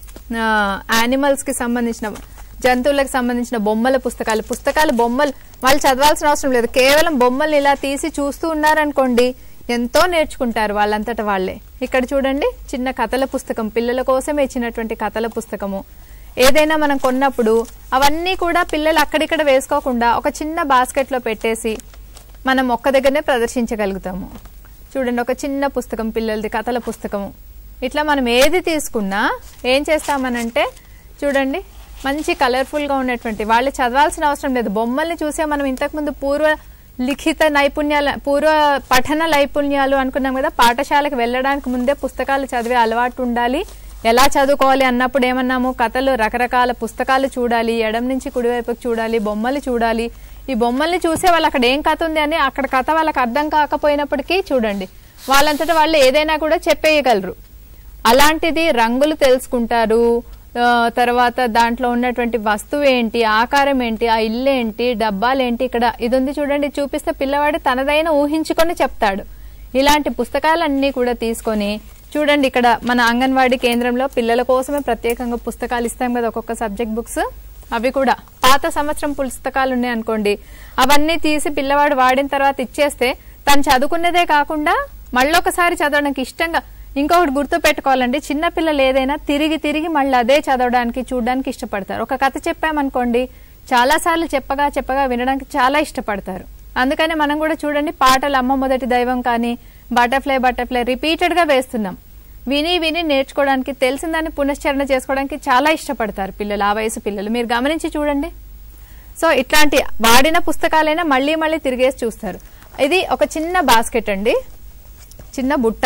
యానిమల్స్ కి సంబంధించిన జంతువులకు సంబంధించిన బొమ్మల పుస్తకాలు పుస్తకాలు బొమ్మలు వాళ్ళు చదవాల్సిన అవసరం లేదు కేవలం బొమ్మల్ని ఇలా తీసి చూస్తూ ఉన్నారనుకోండి ఎంతో నేర్చుకుంటారు వాళ్ళంతట వాళ్ళే ఇక్కడ చూడండి చిన్న కథల పుస్తకం పిల్లల కోసమే ఇచ్చినటువంటి కథల పుస్తకము ఏదైనా మనం కొన్నప్పుడు అవన్నీ కూడా పిల్లలు అక్కడిక్కడ వేసుకోకుండా ఒక చిన్న బాస్కెట్లో పెట్టేసి మనం ఒక్క దగ్గరనే ప్రదర్శించగలుగుతాము చూడండి ఒక చిన్న పుస్తకం పిల్లలది కథల పుస్తకము ఇట్లా మనం ఏది తీసుకున్నా ఏం చేస్తామనంటే చూడండి మంచి కలర్ఫుల్గా ఉన్నటువంటి వాళ్ళు చదవాల్సిన అవసరం లేదు బొమ్మల్ని చూసే మనం ఇంతకుముందు పూర్వ లిఖిత నైపుణ్యాల పూర్వ పఠన నైపుణ్యాలు అనుకున్నాం కదా పాఠశాలకు వెళ్ళడానికి ముందే పుస్తకాలు చదివే అలవాటు ఉండాలి ఎలా చదువుకోవాలి అన్నప్పుడు ఏమన్నాము కథలు రకరకాల పుస్తకాలు చూడాలి ఎడం నుంచి కుడివైపుకి చూడాలి బొమ్మలు చూడాలి ఈ బొమ్మల్ని చూసే వాళ్ళు అక్కడ ఏం కథ ఉంది అని అక్కడ కథ వాళ్ళకి అర్థం కాకపోయినప్పటికీ చూడండి వాళ్ళంతటా వాళ్ళు ఏదైనా కూడా చెప్పేయగలరు అలాంటిది రంగులు తెలుసుకుంటారు ఆ, తర్వాత దాంట్లో ఉన్నటువంటి వస్తువు ఏంటి ఆకారం ఏంటి ఆ ఇల్లు ఏంటి డబ్బాలు ఏంటి ఇక్కడ ఇది ఉంది చూడండి చూపిస్తే పిల్లవాడు తనదైన ఊహించుకొని చెప్తాడు ఇలాంటి పుస్తకాలన్నీ కూడా తీసుకొని చూడండి ఇక్కడ మన అంగన్వాడీ కేంద్రంలో పిల్లల కోసమే ప్రత్యేకంగా పుస్తకాలు ఇస్తాం కదా ఒక్కొక్క సబ్జెక్ట్ బుక్స్ అవి కూడా పాత సంవత్సరం పుస్తకాలు ఉన్నాయి అనుకోండి అవన్నీ తీసి పిల్లవాడు వాడిన తర్వాత ఇచ్చేస్తే తను చదువుకున్నదే కాకుండా మళ్ళొకసారి చదవడానికి ఇష్టంగా ఇంకొకటి గుర్తు పెట్టుకోవాలండి చిన్న పిల్లలు ఏదైనా తిరిగి తిరిగి మళ్ళీ అదే చదవడానికి చూడడానికి ఇష్టపడతారు ఒక కథ చెప్పామనుకోండి చాలా సార్లు చెప్పగా చెప్పగా వినడానికి చాలా ఇష్టపడతారు అందుకని మనం కూడా చూడండి పాటలు అమ్మ మొదటి దైవం కానీ బటర్ఫ్లై బటర్ఫ్లై రిపీటెడ్ గా వేస్తున్నాం విని విని నేర్చుకోవడానికి తెలిసిందాన్ని పునశ్చరణ చేసుకోవడానికి చాలా ఇష్టపడతారు పిల్లలు ఆ వయసు పిల్లలు మీరు గమనించి చూడండి సో ఇట్లాంటి వాడిన పుస్తకాలైనా మళ్ళీ మళ్ళీ తిరిగేసి చూస్తారు ఇది ఒక చిన్న బాస్కెట్ అండి చిన్న బుట్ట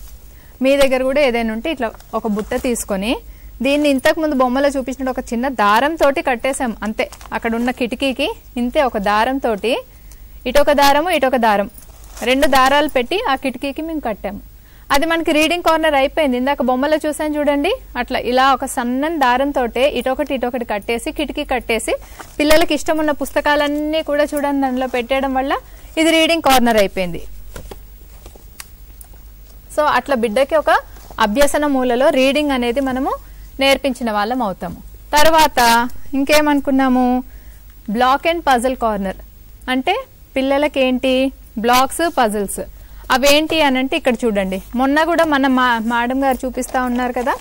మీ దగ్గర కూడా ఏదైనా ఉంటే ఇట్లా ఒక బుట్ట తీసుకొని దీన్ని ఇంతకు ముందు బొమ్మలో చూపించిన ఒక చిన్న దారం తోటి కట్టేసాం అంతే అక్కడ ఉన్న కిటికీకి ఇంతే ఒక దారం తోటి ఇటొక దారము ఇటొక దారం రెండు దారాలు పెట్టి ఆ కిటికీకి మేము కట్టాము అది మనకి రీడింగ్ కార్నర్ అయిపోయింది ఇందాక బొమ్మలో చూసాను చూడండి అట్లా ఇలా ఒక సన్నని దారంతో ఇటొకటి ఇటొకటి కట్టేసి కిటికీ కట్టేసి పిల్లలకి ఇష్టం ఉన్న పుస్తకాలన్నీ కూడా చూడండి దానిలో పెట్టేయడం వల్ల ఇది రీడింగ్ కార్నర్ అయిపోయింది సో అట్లా బిడ్డకి ఒక అభ్యసన మూలలో రీడింగ్ అనేది మనము నేర్పించిన వాళ్ళం అవుతాము తర్వాత ఇంకేమనుకున్నాము బ్లాక్ అండ్ పజిల్ కార్నర్ అంటే పిల్లలకి ఏంటి బ్లాక్స్ పజిల్స్ అవేంటి అని అంటే ఇక్కడ చూడండి మొన్న కూడా మన మా మేడం గారు చూపిస్తా ఉన్నారు కదా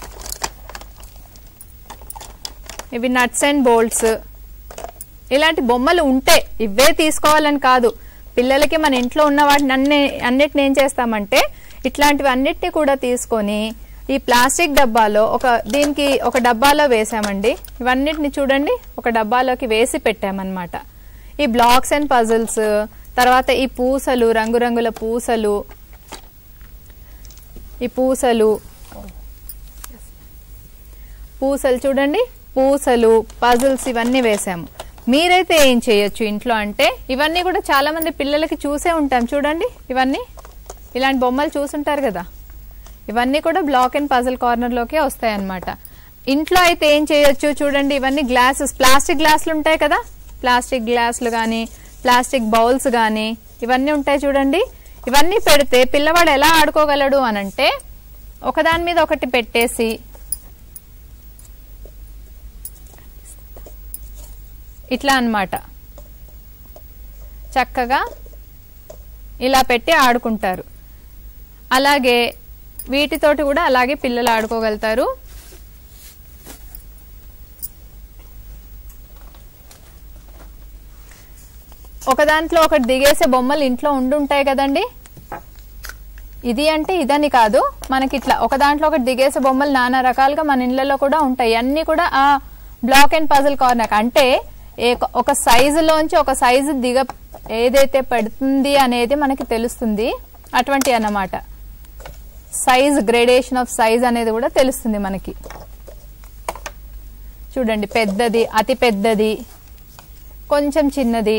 ఇవి నట్స్ అండ్ బోల్ట్స్ ఇలాంటి బొమ్మలు ఉంటే ఇవే తీసుకోవాలని కాదు పిల్లలకి మన ఇంట్లో ఉన్న వాటిని అన్ని అన్నిటిని ఏం చేస్తామంటే ఇట్లాంటివి అన్నిటిని కూడా తీసుకొని ఈ ప్లాస్టిక్ డబ్బాలో ఒక దీనికి ఒక డబ్బాలో వేసామండి ఇవన్నిటిని చూడండి ఒక డబ్బాలోకి వేసి పెట్టామన్నమాట ఈ బ్లాక్స్ అండ్ పజిల్స్ తర్వాత ఈ పూసలు రంగురంగుల పూసలు ఈ పూసలు పూసలు చూడండి పూసలు పజిల్స్ ఇవన్నీ వేసాము మీరైతే ఏం చేయొచ్చు ఇంట్లో అంటే ఇవన్నీ కూడా చాలా మంది పిల్లలకి చూసే ఉంటాం చూడండి ఇవన్నీ ఇలాంటి బొమ్మలు చూసుంటారు కదా ఇవన్నీ కూడా బ్లాక్ అండ్ పజిల్ కార్నర్లోకే వస్తాయి అన్నమాట ఇంట్లో అయితే ఏం చేయొచ్చు చూడండి ఇవన్నీ గ్లాసెస్ ప్లాస్టిక్ గ్లాసులు ఉంటాయి కదా ప్లాస్టిక్ గ్లాసులు కానీ ప్లాస్టిక్ బౌల్స్ కానీ ఇవన్నీ ఉంటాయి చూడండి ఇవన్నీ పెడితే పిల్లవాడు ఎలా ఆడుకోగలడు అనంటే ఒకదాని మీద ఒకటి పెట్టేసి ఇట్లా అన్నమాట చక్కగా ఇలా పెట్టి ఆడుకుంటారు అలాగే వీటితోటి కూడా అలాగే పిల్లలు ఆడుకోగలుగుతారు ఒక దాంట్లో ఒకటి దిగేసే బొమ్మలు ఇంట్లో ఉండుంటాయి కదండి ఇది అంటే ఇదని కాదు మనకి ఇట్లా ఒక దాంట్లో ఒకటి దిగేసే బొమ్మలు నానా రకాలుగా మన ఇళ్లలో కూడా ఉంటాయి అన్ని కూడా ఆ బ్లాక్ అండ్ పజిల్ కార్నర్ అంటే ఏ- ఒక సైజులోంచి ఒక సైజు దిగ ఏదైతే పెడుతుంది అనేది మనకి తెలుస్తుంది అటువంటి అన్నమాట సైజ్ గ్రేడేషన్ ఆఫ్ సైజ్ అనేది కూడా తెలుస్తుంది మనకి చూడండి పెద్దది అతి పెద్దది కొంచెం చిన్నది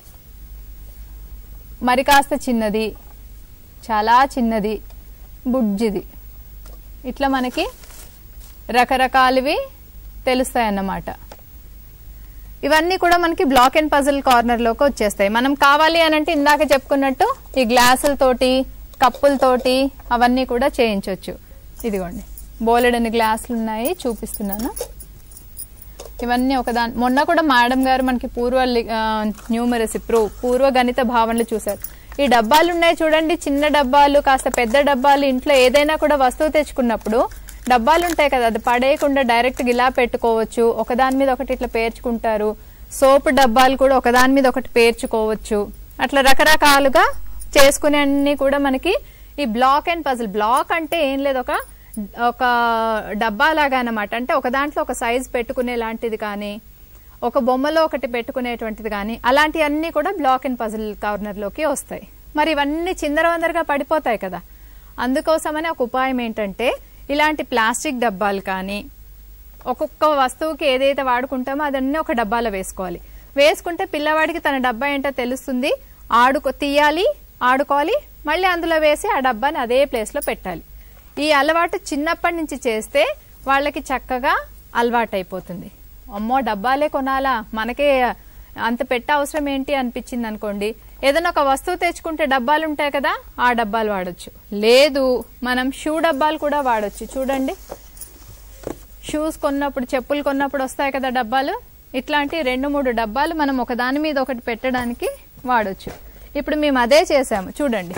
మరి కాస్త చిన్నది చాలా చిన్నది బుజ్జిది ఇట్లా మనకి రకరకాలవి తెలుస్తాయి అన్నమాట ఇవన్నీ కూడా మనకి బ్లాక్ అండ్ పజిల్ కార్నర్లోకి వచ్చేస్తాయి మనం కావాలి అని అంటే ఇందాక చెప్పుకున్నట్టు ఈ గ్లాసులతోటి కప్పులతోటి అవన్నీ కూడా చేయించవచ్చు ఇదిగోండి బోలెడని గ్లాసులు ఉన్నాయి చూపిస్తున్నాను ఇవన్నీ ఒకదాని మొన్న కూడా మేడం గారు మనకి పూర్వ న్యూమరసీ ప్రో పూర్వ గణిత భావనలు చూశారు ఈ డబ్బాలు ఉన్నాయి చూడండి చిన్న డబ్బాలు కాస్త పెద్ద డబ్బాలు ఇంట్లో ఏదైనా కూడా వస్తువు తెచ్చుకున్నప్పుడు డబ్బాలు ఉంటాయి కదా అది పడేయకుండా డైరెక్ట్ ఇలా పెట్టుకోవచ్చు ఒకదాని మీద ఒకటి ఇట్లా పేర్చుకుంటారు సోపు డబ్బాలు కూడా ఒకదాని మీద ఒకటి పేర్చుకోవచ్చు అట్లా రకరకాలుగా చేసుకునే అన్ని కూడా మనకి ఈ బ్లాక్ అండ్ పజిల్ బ్లాక్ అంటే ఏం లేదు ఒక ఒక డబ్బా లాగా అన్నమాట అంటే ఒక దాంట్లో ఒక సైజ్ పెట్టుకునే లాంటిది కానీ ఒక బొమ్మలో ఒకటి పెట్టుకునేటువంటిది కానీ అలాంటివన్నీ కూడా బ్లాక్ అండ్ పజిల్ కార్నర్లోకి వస్తాయి మరి ఇవన్నీ చిందరవందరగా పడిపోతాయి కదా అందుకోసమని ఒక ఉపాయం ఏంటంటే ఇలాంటి ప్లాస్టిక్ డబ్బాలు కానీ ఒక్కొక్క వస్తువుకి ఏదైతే వాడుకుంటామో అదన్నీ ఒక డబ్బాలో వేసుకోవాలి వేసుకుంటే పిల్లవాడికి తన డబ్బా ఏంటో తెలుస్తుంది ఆడుకో తీయాలి ఆడుకోవాలి మళ్ళీ అందులో వేసి ఆ డబ్బాని అదే ప్లేస్లో పెట్టాలి ఈ అలవాటు చిన్నప్పటి నుంచి చేస్తే వాళ్ళకి చక్కగా అలవాటు అయిపోతుంది అమ్మో డబ్బాలే కొనాలా మనకే అంత పెట్ట అవసరం ఏంటి అనిపించింది అనుకోండి ఏదైనా ఒక వస్తువు తెచ్చుకుంటే డబ్బాలు ఉంటాయి కదా ఆ డబ్బాలు వాడొచ్చు లేదు మనం షూ డబ్బాలు కూడా వాడొచ్చు చూడండి షూస్ కొన్నప్పుడు చెప్పులు కొన్నప్పుడు వస్తాయి కదా డబ్బాలు ఇట్లాంటి రెండు మూడు డబ్బాలు మనం ఒక దాని మీద ఒకటి పెట్టడానికి వాడొచ్చు ఇప్పుడు మేము అదే చేసాము చూడండి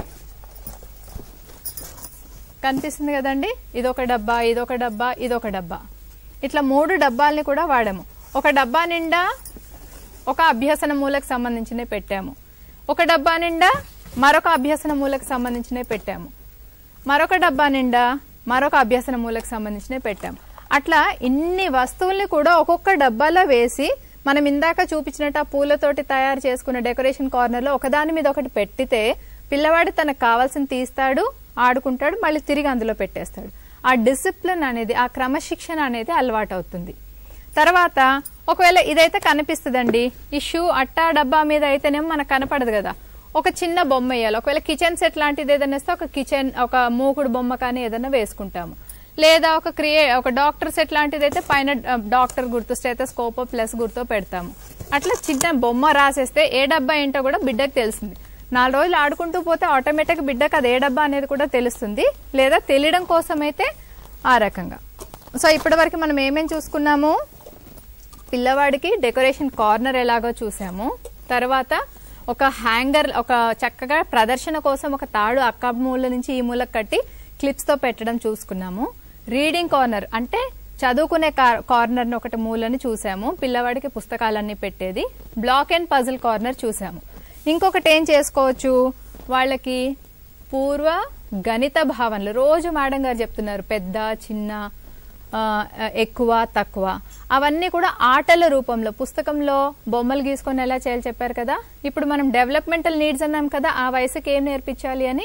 కనిపిస్తుంది కదండి ఇదొక డబ్బా ఇదొక డబ్బా ఇదొక డబ్బా ఇట్లా మూడు డబ్బాల్ని కూడా వాడాము ఒక డబ్బా నిండా ఒక అభ్యసన మూలకు సంబంధించినవి పెట్టాము ఒక డబ్బా నిండా మరొక అభ్యసన మూలకు సంబంధించినవి పెట్టాము మరొక డబ్బా నిండా మరొక అభ్యసన మూలకు సంబంధించినవి పెట్టాము అట్లా ఇన్ని వస్తువుల్ని కూడా ఒక్కొక్క డబ్బాలో వేసి మనం ఇందాక చూపించినట్టు ఆ పూలతోటి తయారు చేసుకున్న డెకరేషన్ కార్నర్లో ఒకదాని మీద ఒకటి పెట్టితే పిల్లవాడు తనకు కావాల్సిన తీస్తాడు ఆడుకుంటాడు మళ్ళీ తిరిగి అందులో పెట్టేస్తాడు ఆ డిసిప్లిన్ అనేది ఆ క్రమశిక్షణ అనేది అలవాటు అవుతుంది తర్వాత ఒకవేళ ఇదైతే కనిపిస్తుందండి ఈ షూ అట్టా డబ్బా మీద అయితేనేమో మనకు కనపడదు కదా ఒక చిన్న బొమ్మ వేయాలి ఒకవేళ కిచెన్ సెట్ లాంటిది ఏదైనా ఇస్తే ఒక కిచెన్ ఒక మూకుడు బొమ్మ కానీ ఏదైనా వేసుకుంటాము లేదా ఒక క్రియే ఒక డాక్టర్ సెట్ లాంటిది అయితే పైన ఆ, డాక్టర్ గుర్తు స్టేతస్కోప్ ప్లస్ గుర్తు పెడతాము అట్లా చిన్న బొమ్మ రాసేస్తే ఏ డబ్బా ఏంటో కూడా బిడ్డకు తెలుస్తుంది నాలుగు రోజులు ఆడుకుంటూ పోతే ఆటోమేటిక్ బిడ్డకు అది ఏ డబ్బా అనేది కూడా తెలుస్తుంది లేదా తెలియడం కోసం అయితే ఆ రకంగా సో ఇప్పటి వరకు మనం ఏమేం చూసుకున్నాము పిల్లవాడికి డెకరేషన్ కార్నర్ ఎలాగో చూసాము తర్వాత ఒక హ్యాంగర్ ఒక చక్కగా ప్రదర్శన కోసం ఒక తాడు అక్క మూల నుంచి ఈ మూలకు కట్టి క్లిప్స్తో పెట్టడం చూసుకున్నాము రీడింగ్ కార్నర్ అంటే చదువుకునే కార్నర్ ఒకటి మూలని చూసాము పిల్లవాడికి పుస్తకాలన్నీ పెట్టేది బ్లాక్ అండ్ పజిల్ కార్నర్ చూసాము ఇంకొకటి ఏం చేసుకోవచ్చు వాళ్ళకి పూర్వ గణిత భావనలు రోజు మేడం గారు చెప్తున్నారు పెద్ద చిన్న ఆ, ఎక్కువ తక్కువ అవన్నీ కూడా ఆటల రూపంలో పుస్తకంలో బొమ్మలు గీసుకొని ఎలా చేయాలి చెప్పారు కదా ఇప్పుడు మనం డెవలప్మెంటల్ నీడ్స్ అన్నాం కదా ఆ వయసుకి ఏం నేర్పించాలి అని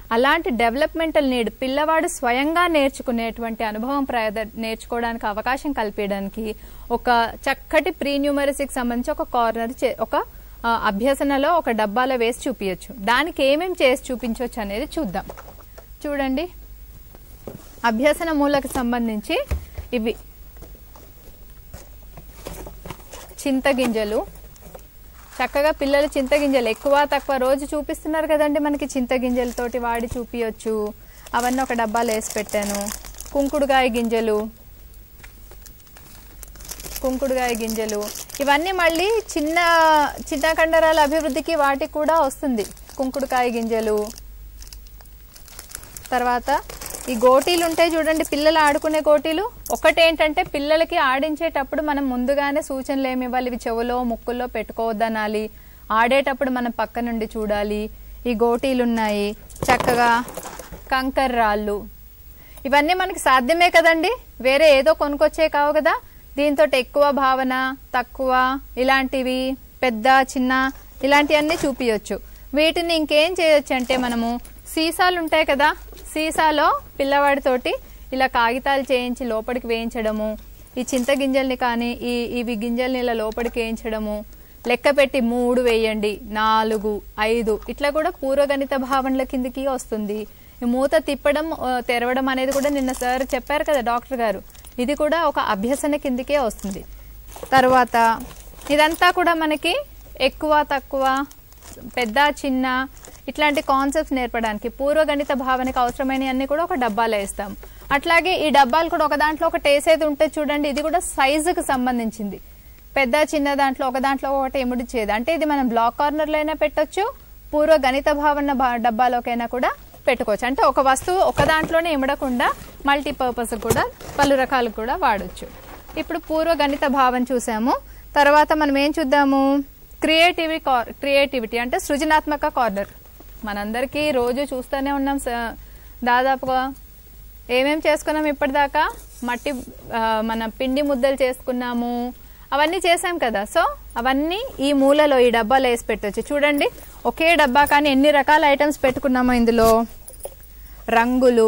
అలాంటి డెవలప్మెంటల్ నీడ్ పిల్లవాడు స్వయంగా నేర్చుకునేటువంటి అనుభవం ప్రయద నేర్చుకోవడానికి అవకాశం కల్పించడానికి ఒక చక్కటి ప్రీ న్యూమరసీకి సంబంధించి ఒక కార్నర్ చే- ఒక ఆ, అభ్యసనలో ఒక డబ్బాలో వేసి చూపించచ్చు దానికి ఏమేమి చేసి చూపించవచ్చు అనేది చూద్దాం చూడండి అభ్యసన మూలకు సంబంధించి ఇవి చింతగింజలు చక్కగా పిల్లలు చింతగింజలు ఎక్కువ తక్కువ రోజు చూపిస్తున్నారు కదండి మనకి చింతగింజలతోటి వాడి చూపించవచ్చు అవన్నీ ఒక డబ్బాలో వేసి పెట్టాను కుంకుడుగాయ గింజలు కుంకుడుగాయ గింజలు ఇవన్నీ మళ్ళీ చిన్న చిన్న కండరాల అభివృద్ధికి వాటికి కూడా వస్తుంది కుంకుడుకాయ గింజలు తర్వాత ఈ గోటీలు ఉంటాయి చూడండి పిల్లలు ఆడుకునే గోటీలు ఒకటేంటంటే పిల్లలకి ఆడించేటప్పుడు మనం ముందుగానే సూచనలు ఏమి ఇవ్వాలి ఇవి చెవులో ముక్కుల్లో పెట్టుకోవద్దనాలి ఆడేటప్పుడు మనం పక్క నుండి చూడాలి ఈ గోటీలు ఉన్నాయి చక్కగా కంకర్ రాళ్ళు ఇవన్నీ మనకి సాధ్యమే కదండి వేరే ఏదో కొనుక్కొచ్చే కావు కదా దీంతో ఎక్కువ భావన తక్కువ ఇలాంటివి పెద్ద చిన్న ఇలాంటివన్నీ చూపించవచ్చు వీటిని ఇంకేం చేయొచ్చు అంటే మనము సీసాలు ఉంటాయి కదా సీసాలో పిల్లవాడితోటి ఇలా కాగితాలు చేయించి లోపలికి వేయించడము ఈ చింత గింజల్ని కానీ ఈ ఇవి గింజల్ని ఇలా లోపలికి వేయించడము లెక్క పెట్టి మూడు వేయండి నాలుగు ఐదు ఇట్లా కూడా పూర్వగణిత భావనల కిందికి వస్తుంది ఈ మూత తిప్పడం ఆ, తెరవడం అనేది కూడా నిన్న సార్ చెప్పారు కదా డాక్టర్ గారు ఇది కూడా ఒక అభ్యసన కిందికే వస్తుంది తర్వాత ఇదంతా కూడా మనకి ఎక్కువ తక్కువ పెద్ద చిన్న ఇట్లాంటి కాన్సెప్ట్స్ నేర్పడానికి పూర్వగణిత భావనకి అవసరమైన అన్ని కూడా ఒక డబ్బాలో వేస్తాం అట్లాగే ఈ డబ్బాలు కూడా ఒక దాంట్లో ఒకటి వేసేది ఉంటే చూడండి ఇది కూడా సైజుకి సంబంధించింది పెద్ద చిన్న దాంట్లో ఒక దాంట్లో ఒకటి ఎముడిచ్చేది అంటే ఇది మనం బ్లాక్ కార్నర్లో అయినా పెట్టొచ్చు పూర్వ గణిత భావన భా- డబ్బాలోకైనా కూడా పెట్టుకోవచ్చు అంటే ఒక వస్తువు ఒక దాంట్లోనే ఇమడకుండా మల్టీపర్పస్ కూడా పలు రకాలు కూడా వాడొచ్చు ఇప్పుడు పూర్వ గణిత భావం చూసాము తర్వాత మనం ఏం చూద్దాము క్రియేటివి క్రియేటివిటీ అంటే సృజనాత్మక కార్నర్ మనందరికీ రోజు చూస్తూనే ఉన్నాం స- దాదాపుగా ఏమేం చేసుకున్నాం ఇప్పటిదాకా మట్టి ఆ, మన పిండి ముద్దలు చేసుకున్నాము అవన్నీ చేసాం కదా సో అవన్నీ ఈ మూలలో ఈ డబ్బాలో వేసి పెట్టవచ్చు చూడండి ఒకే డబ్బా కానీ ఎన్ని రకాల ఐటమ్స్ పెట్టుకున్నామో ఇందులో రంగులు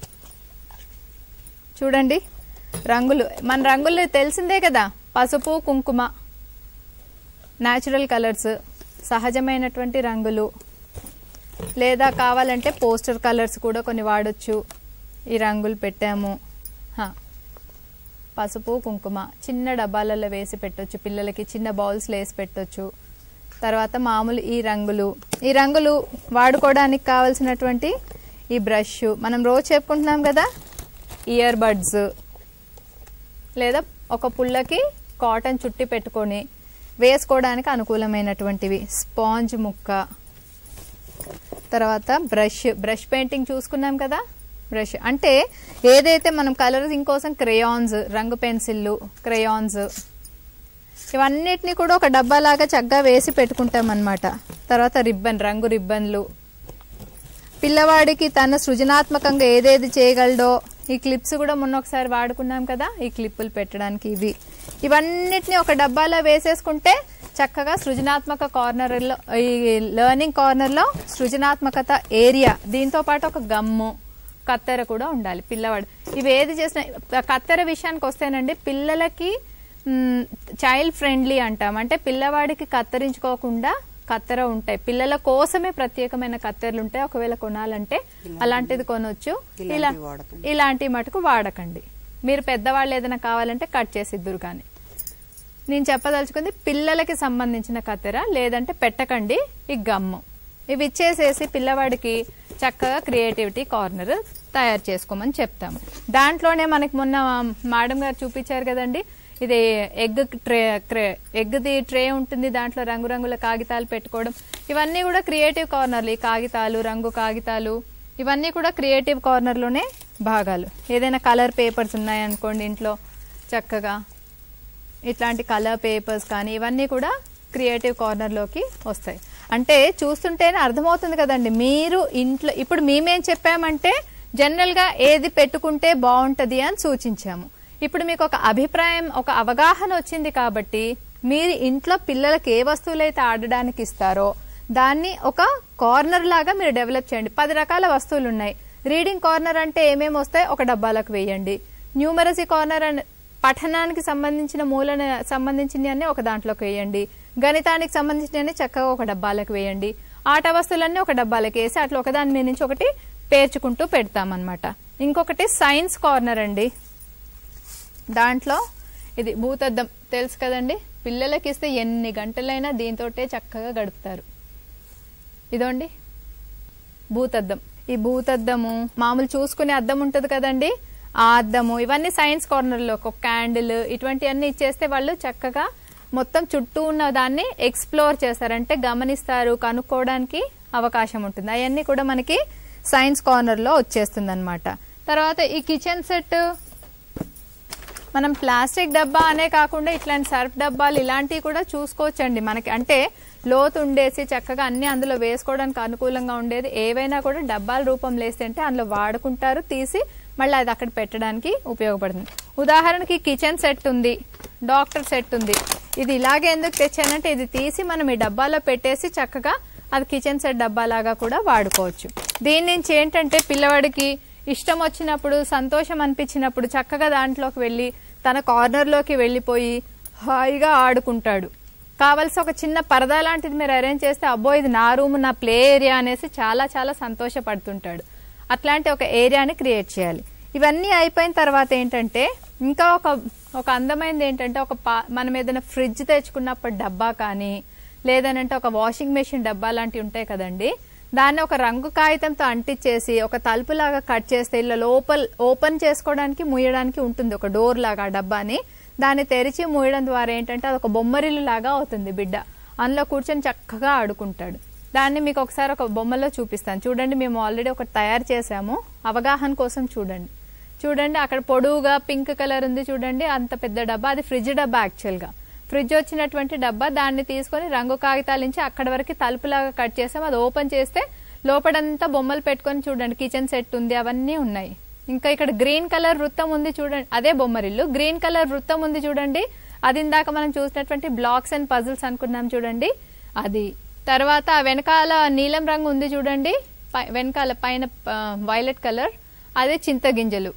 చూడండి రంగులు మన రంగులు తెలిసిందే కదా పసుపు కుంకుమ న్యాచురల్ కలర్స్ సహజమైనటువంటి రంగులు లేదా కావాలంటే పోస్టర్ కలర్స్ కూడా కొన్ని వాడొచ్చు ఈ రంగులు పెట్టాము హా. పసుపు కుంకుమ చిన్న డబ్బాలలో వేసి పెట్టొచ్చు పిల్లలకి చిన్న బౌల్స్లో వేసి పెట్టొచ్చు తర్వాత మామూలు ఈ రంగులు ఈ రంగులు వాడుకోవడానికి కావాల్సినటువంటి ఈ బ్రష్ మనం రోజు చెప్పుకుంటున్నాం కదా ఇయర్ బడ్స్ లేదా ఒక పుల్లకి కాటన్ చుట్టి పెట్టుకొని వేసుకోవడానికి అనుకూలమైనటువంటివి స్పాంజ్ ముక్క తర్వాత బ్రష్ బ్రష్ పెయింటింగ్ చూసుకున్నాం కదా బ్రష్ అంటే ఏదైతే మనం కలరింగ్ కోసం క్రేయాన్స్ రంగు పెన్సిళ్ళు క్రేయాన్స్ ఇవన్నిటిని కూడా ఒక డబ్బాలాగా చక్కగా వేసి పెట్టుకుంటాం అన్నమాట తర్వాత రిబ్బన్ రంగు రిబ్బన్లు పిల్లవాడికి తన సృజనాత్మకంగా ఏదేది చేయగలడో ఈ క్లిప్స్ కూడా మొన్న ఒకసారి వాడుకున్నాం కదా ఈ క్లిప్పులు పెట్టడానికి ఇవి ఇవన్నిటిని ఒక డబ్బాలో వేసేసుకుంటే చక్కగా సృజనాత్మక కార్నర్లో ఈ లెర్నింగ్ కార్నర్లో సృజనాత్మకత ఏరియా దీంతో పాటు ఒక గమ్ము కత్తెర కూడా ఉండాలి పిల్లవాడు ఇవి ఏది చేసిన కత్తెర విషయానికి వస్తేనండి పిల్లలకి చైల్డ్ ఫ్రెండ్లీ అంటాం అంటే పిల్లవాడికి కత్తిరించుకోకుండా కత్తెర ఉంటాయి పిల్లల కోసమే ప్రత్యేకమైన కత్తెరలు ఉంటాయి ఒకవేళ కొనాలంటే అలాంటిది కొనొచ్చు ఇలా ఇలాంటివి వాడకండి. ఇలాంటి మటుకు వాడకండి మీరు పెద్దవాళ్ళు ఏదైనా కావాలంటే కట్ చేసి ఇద్దరు కానీ నేను చెప్పదలుచుకుంది పిల్లలకి సంబంధించిన కత్తెర లేదంటే పెట్టకండి ఈ గమ్ము ఇవి ఇచ్చేసేసి పిల్లవాడికి చక్కగా క్రియేటివిటీ కార్నర్ తయారు చేసుకోమని చెప్తాము దాంట్లోనే మనకి మొన్న మేడం గారు చూపించారు కదండి ఇది ఎగ్ ట్రే ట్రే ఎగ్ది ట్రే ఉంటుంది దాంట్లో రంగురంగుల కాగితాలు పెట్టుకోవడం ఇవన్నీ కూడా క్రియేటివ్ కార్నర్లు ఈ కాగితాలు రంగు కాగితాలు ఇవన్నీ కూడా క్రియేటివ్ కార్నర్లోనే భాగాలు ఏదైనా కలర్ పేపర్స్ ఉన్నాయనుకోండి ఇంట్లో చక్కగా ఇట్లాంటి కలర్ పేపర్స్ కానీ ఇవన్నీ కూడా క్రియేటివ్ కార్నర్లోకి వస్తాయి అంటే చూస్తుంటేనే అర్థమవుతుంది కదండి మీరు ఇంట్లో ఇప్పుడు మేమేం చెప్పామంటే జనరల్గా ఏది పెట్టుకుంటే బాగుంటుంది అని సూచించాము ఇప్పుడు మీకు ఒక అభిప్రాయం ఒక అవగాహన వచ్చింది కాబట్టి మీరు ఇంట్లో పిల్లలకి ఏ వస్తువులు అయితే ఆడడానికి ఇస్తారో దాన్ని ఒక కార్నర్ లాగా మీరు డెవలప్ చేయండి పది రకాల వస్తువులు ఉన్నాయి రీడింగ్ కార్నర్ అంటే ఏమేమి వస్తాయి ఒక డబ్బాలకు వేయండి న్యూమరసీ కార్నర్ అండ్ పఠనానికి సంబంధించిన మూలన సంబంధించినవన్నీ ఒక దాంట్లోకి వేయండి గణితానికి సంబంధించినవన్నీ చక్కగా ఒక డబ్బాలకు వేయండి ఆట వస్తువులన్నీ ఒక డబ్బాలకు వేసి అట్లా ఒకదాని మీద నుంచి ఒకటి పేర్చుకుంటూ పెడతామన్నమాట ఇంకొకటి సైన్స్ కార్నర్ అండి దాంట్లో ఇది భూతద్దం తెలుసు కదండి పిల్లలకి ఇస్తే ఎన్ని గంటలైనా దీంతోటే చక్కగా గడుపుతారు ఇదోండి భూతద్దం ఈ భూతద్దము మామూలు చూసుకునే అద్దం ఉంటుంది కదండి ఆ అద్దము ఇవన్నీ సైన్స్ కార్నర్లో ఒక క్యాండిల్ ఇటువంటివన్నీ ఇచ్చేస్తే వాళ్ళు చక్కగా మొత్తం చుట్టూ ఉన్న దాన్ని ఎక్స్ప్లోర్ చేస్తారంటే గమనిస్తారు కనుక్కోవడానికి అవకాశం ఉంటుంది అవన్నీ కూడా మనకి సైన్స్ కార్నర్లో వచ్చేస్తుంది అనమాట తర్వాత ఈ కిచెన్ సెట్ మనం ప్లాస్టిక్ డబ్బా అనే కాకుండా ఇట్లాంటి సర్ఫ్ డబ్బాలు ఇలాంటివి కూడా చూసుకోవచ్చండి మనకి అంటే లోతు ఉండేసి చక్కగా అన్ని అందులో వేసుకోవడానికి అనుకూలంగా ఉండేది ఏవైనా కూడా డబ్బాల రూపంలో వేస్తే అంటే అందులో వాడుకుంటారు తీసి మళ్ళీ అది అక్కడ పెట్టడానికి ఉపయోగపడుతుంది ఉదాహరణకి కిచెన్ సెట్ ఉంది డాక్టర్ సెట్ ఉంది ఇది ఇలాగే ఎందుకు తెచ్చానంటే ఇది తీసి మనం ఈ డబ్బాలో పెట్టేసి చక్కగా అది కిచెన్ సెట్ డబ్బాలాగా కూడా వాడుకోవచ్చు దీని నుంచి ఏంటంటే పిల్లవాడికి ఇష్టం వచ్చినప్పుడు సంతోషం అనిపించినప్పుడు చక్కగా దాంట్లోకి వెళ్ళి తన కార్నర్లోకి వెళ్ళిపోయి హాయిగా ఆడుకుంటాడు కావలసి ఒక చిన్న పరదా లాంటిది మీరు అరేంజ్ చేస్తే అబ్బో ఇది నా రూమ్ నా ప్లే ఏరియా అనేసి చాలా చాలా సంతోషపడుతుంటాడు అట్లాంటి ఒక ఏరియాని క్రియేట్ చేయాలి ఇవన్నీ అయిపోయిన తర్వాత ఏంటంటే ఇంకా ఒక ఒక అందమైనది ఏంటంటే ఒక పా మనం ఏదైనా ఫ్రిడ్జ్ తెచ్చుకున్నప్పుడు డబ్బా కానీ లేదనంటే ఒక వాషింగ్ మెషిన్ డబ్బా లాంటివి ఉంటాయి కదండి దాన్ని ఒక రంగు కాగితంతో అంటించేసి ఒక తలుపులాగా కట్ చేస్తే ఇలా లోపల ఓపెన్ చేసుకోవడానికి మూయడానికి ఉంటుంది ఒక డోర్ లాగా ఆ డబ్బాని దాన్ని తెరిచి మూయడం ద్వారా ఏంటంటే అది ఒక బొమ్మరిల్లు లాగా అవుతుంది బిడ్డ అందులో కూర్చొని చక్కగా ఆడుకుంటాడు దాన్ని మీకు ఒకసారి ఒక బొమ్మలో చూపిస్తాను చూడండి మేము ఆల్రెడీ ఒకటి తయారు చేసాము అవగాహన కోసం చూడండి చూడండి అక్కడ పొడవుగా పింక్ కలర్ ఉంది చూడండి అంత పెద్ద డబ్బా అది ఫ్రిడ్జ్ డబ్బా యాక్చువల్గా ఫ్రిడ్జ్ వచ్చినటువంటి డబ్బా దాన్ని తీసుకొని రంగు కాగితాల నుంచి అక్కడ వరకు తలుపులాగా కట్ చేసాం అది ఓపెన్ చేస్తే లోపడంతా బొమ్మలు పెట్టుకొని చూడండి కిచెన్ సెట్ ఉంది అవన్నీ ఉన్నాయి ఇంకా ఇక్కడ గ్రీన్ కలర్ వృత్తం ఉంది చూడండి అదే బొమ్మరిల్లు గ్రీన్ కలర్ వృత్తం ఉంది చూడండి అది ఇందాక మనం చూసినటువంటి బ్లాక్స్ అండ్ పజిల్స్ అనుకున్నాం చూడండి అది తర్వాత ఆ వెనకాల నీలం రంగు ఉంది చూడండి పై- వెనకాల పైన వైలెట్ కలర్ అదే చింతగింజలు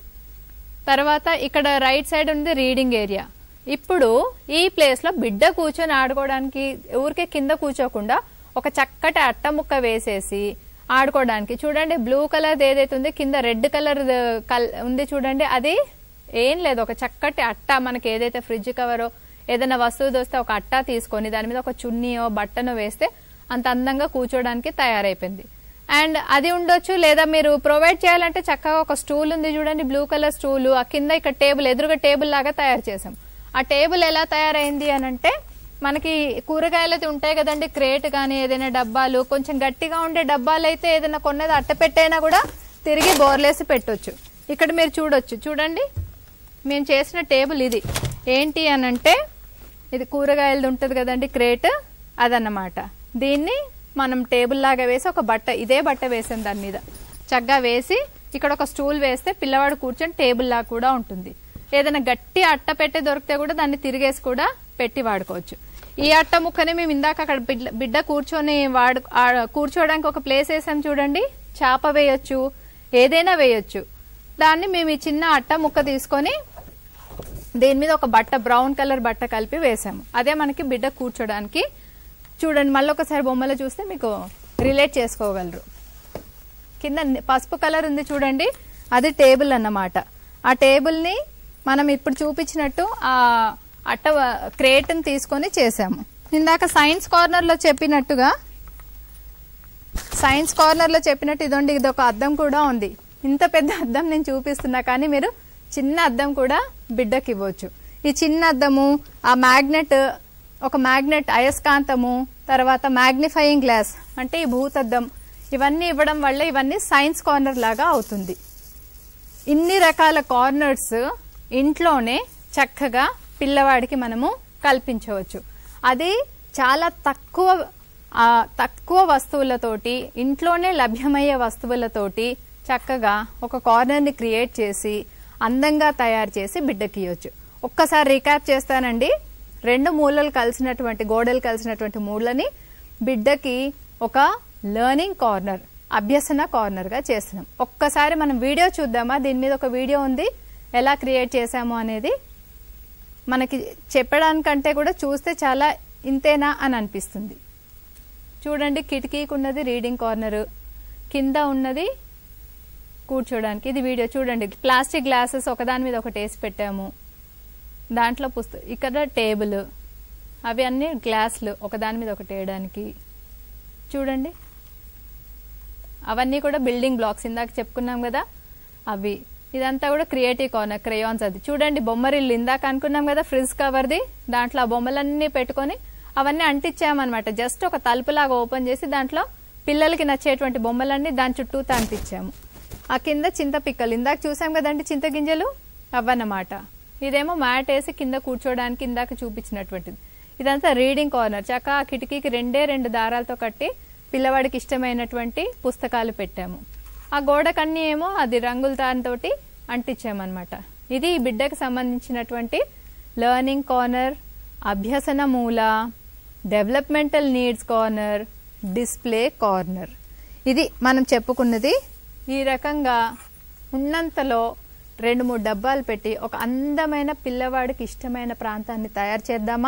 తర్వాత ఇక్కడ రైట్ సైడ్ ఉంది రీడింగ్ ఏరియా ఇప్పుడు ఈ ప్లేస్ లో బిడ్డ కూర్చొని ఆడుకోవడానికి ఊరికే కింద కూర్చోకుండా ఒక చక్కటి అట్ట ముక్క వేసేసి ఆడుకోవడానికి చూడండి బ్లూ కలర్ ఏదైతే ఉంది కింద రెడ్ కలర్ ఉంది చూడండి అది ఏం లేదు ఒక చక్కటి అట్ట మనకి ఏదైతే ఫ్రిడ్జ్ కవరో ఏదైనా వస్తువు దోస్తే ఒక అట్ట తీసుకొని దాని మీద ఒక చున్నీయో బట్టనో వేస్తే అంత అందంగా కూర్చోడానికి తయారైపోయింది అండ్ అది ఉండొచ్చు లేదా మీరు ప్రొవైడ్ చేయాలంటే చక్కగా ఒక స్టూల్ ఉంది చూడండి బ్లూ కలర్ స్టూల్ ఆ కింద ఇక్కడ టేబుల్ ఎదురుగా టేబుల్ లాగా తయారు చేసాం ఆ టేబుల్ ఎలా తయారైంది అని అంటే మనకి కూరగాయలు అయితే ఉంటాయి కదండి క్రేట్ కానీ ఏదైనా డబ్బాలు కొంచెం గట్టిగా ఉండే డబ్బాలు అయితే ఏదైనా కొన్నది అట్ట పెట్టైనా కూడా తిరిగి బోర్లేసి పెట్టొచ్చు ఇక్కడ మీరు చూడొచ్చు చూడండి మేము చేసిన టేబుల్ ఇది ఏంటి అని అంటే ఇది కూరగాయలది ఉంటుంది కదండి క్రేట్ అదన్నమాట దీన్ని మనం టేబుల్ లాగా వేసి ఒక బట్ట ఇదే బట్ట వేసాం దాని మీద చక్కగా వేసి ఇక్కడ ఒక స్టూల్ వేస్తే పిల్లవాడు కూర్చొని టేబుల్ లాగా కూడా ఉంటుంది ఏదైనా గట్టి అట్ట పెట్టి దొరికితే కూడా దాన్ని తిరిగేసి కూడా పెట్టి వాడుకోవచ్చు ఈ అట్ట ముక్కని మేము ఇందాక అక్కడ బిడ్డ బిడ్డ కూర్చొని వాడు ఆ- కూర్చోవడానికి ఒక ప్లేస్ వేసాం చూడండి చాప వేయొచ్చు ఏదైనా వేయొచ్చు దాన్ని మేము ఈ చిన్న అట్ట ముక్క తీసుకొని దీని మీద ఒక బట్ట బ్రౌన్ కలర్ బట్ట కలిపి వేసాము అదే మనకి బిడ్డ కూర్చోడానికి చూడండి మళ్ళీ ఒకసారి బొమ్మలో చూస్తే మీకు రిలేట్ చేసుకోగలరు కింద ని- పసుపు కలర్ ఉంది చూడండి అది టేబుల్ అన్నమాట ఆ టేబుల్ని మనం ఇప్పుడు చూపించినట్టు ఆ అట్ట క్రేట్ని తీసుకొని చేసాము ఇందాక సైన్స్ కార్నర్లో చెప్పినట్టుగా సైన్స్ కార్నర్లో చెప్పినట్టు ఇదండి ఇది ఒక అద్దం కూడా ఉంది ఇంత పెద్ద అద్దం నేను చూపిస్తున్నా కానీ మీరు చిన్న అద్దం కూడా బిడ్డకి ఇవ్వచ్చు ఈ చిన్న అద్దము ఆ మ్యాగ్నెట్ ఒక మ్యాగ్నెట్ అయస్కాంతము తర్వాత మ్యాగ్నిఫైయింగ్ గ్లాస్ అంటే ఈ భూతద్దం ఇవన్నీ ఇవ్వడం వల్ల ఇవన్నీ సైన్స్ కార్నర్ లాగా అవుతుంది ఇన్ని రకాల కార్నర్స్ ఇంట్లోనే చక్కగా పిల్లవాడికి మనము కల్పించవచ్చు అది చాలా తక్కువ ఆ, తక్కువ వస్తువులతోటి ఇంట్లోనే లభ్యమయ్యే వస్తువులతోటి చక్కగా ఒక కార్నర్ని క్రియేట్ చేసి అందంగా తయారు చేసి బిడ్డకి ఇవ్వచ్చు ఒక్కసారి రీక్యాప్ చేస్తానండి రెండు మూలలు కలిసినటువంటి గోడలు కలిసినటువంటి మూలని బిడ్డకి ఒక లెర్నింగ్ కార్నర్ అభ్యసన కార్నర్గా చేస్తున్నాం ఒక్కసారి మనం వీడియో చూద్దామా దీని మీద ఒక వీడియో ఉంది ఎలా క్రియేట్ చేశాము అనేది మనకి చెప్పడానికంటే కూడా చూస్తే చాలా ఇంతేనా అని అనిపిస్తుంది చూడండి కిటికీకి ఉన్నది రీడింగ్ కార్నర్ కింద ఉన్నది కూర్చోడానికి ఇది వీడియో చూడండి ప్లాస్టిక్ గ్లాసెస్ ఒకదాని మీద ఒకటి వేసి పెట్టాము దాంట్లో పుస్తకం ఇక్కడ టేబుల్ అవి అన్ని గ్లాసులు ఒకదాని మీద ఒకటి వేయడానికి చూడండి అవన్నీ కూడా బిల్డింగ్ బ్లాక్స్ ఇందాక చెప్పుకున్నాం కదా అవి ఇదంతా కూడా క్రియేటివ్ కార్నర్ క్రేయాన్స్ అది చూడండి బొమ్మరిల్లు ఇందాక అనుకున్నాం కదా ఫ్రిజ్ కవర్ది దాంట్లో ఆ బొమ్మలన్నీ పెట్టుకొని అవన్నీ అంటించామన్నమాట జస్ట్ ఒక తలుపులాగా ఓపెన్ చేసి దాంట్లో పిల్లలకి నచ్చేటువంటి బొమ్మలన్నీ దాని చుట్టూ అంటించాము ఆ కింద చింత పిక్కలు ఇందాక చూసాం కదండి చింతగింజలు అవ్వన్నమాట ఇదేమో మ్యాట్ వేసి కింద కూర్చోడానికి ఇందాక చూపించినటువంటిది ఇదంతా రీడింగ్ కార్నర్ చక్క ఆ కిటికీకి రెండే రెండు దారాలతో కట్టి పిల్లవాడికి ఇష్టమైనటువంటి పుస్తకాలు పెట్టాము ఆ గోడకన్నీ ఏమో అది రంగుల దానితోటి అంటించామన్నమాట ఇది ఈ బిడ్డకు సంబంధించినటువంటి లెర్నింగ్ కార్నర్ అభ్యసన మూల developmental needs corner display corner ఇది మనం చెప్పుకున్నది ఈ రకంగా ఉన్నంతలో రెండు మూడు డబ్బాలు పెట్టి ఒక అందమైన పిల్లవాడికి ఇష్టమైన ప్రాంతాన్ని తయారు చేద్దామా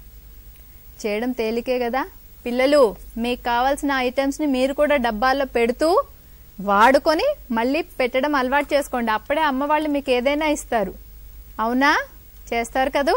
చేయడం తేలికే కదా పిల్లలు మీకు కావాల్సిన ఐటమ్స్ని మీరు కూడా డబ్బాల్లో పెడుతూ వాడుకొని మళ్ళీ పెట్టడం అలవాటు చేసుకోండి అప్పుడే అమ్మ వాళ్ళు మీకు ఏదైనా ఇస్తారు అవునా చేస్తారు కదూ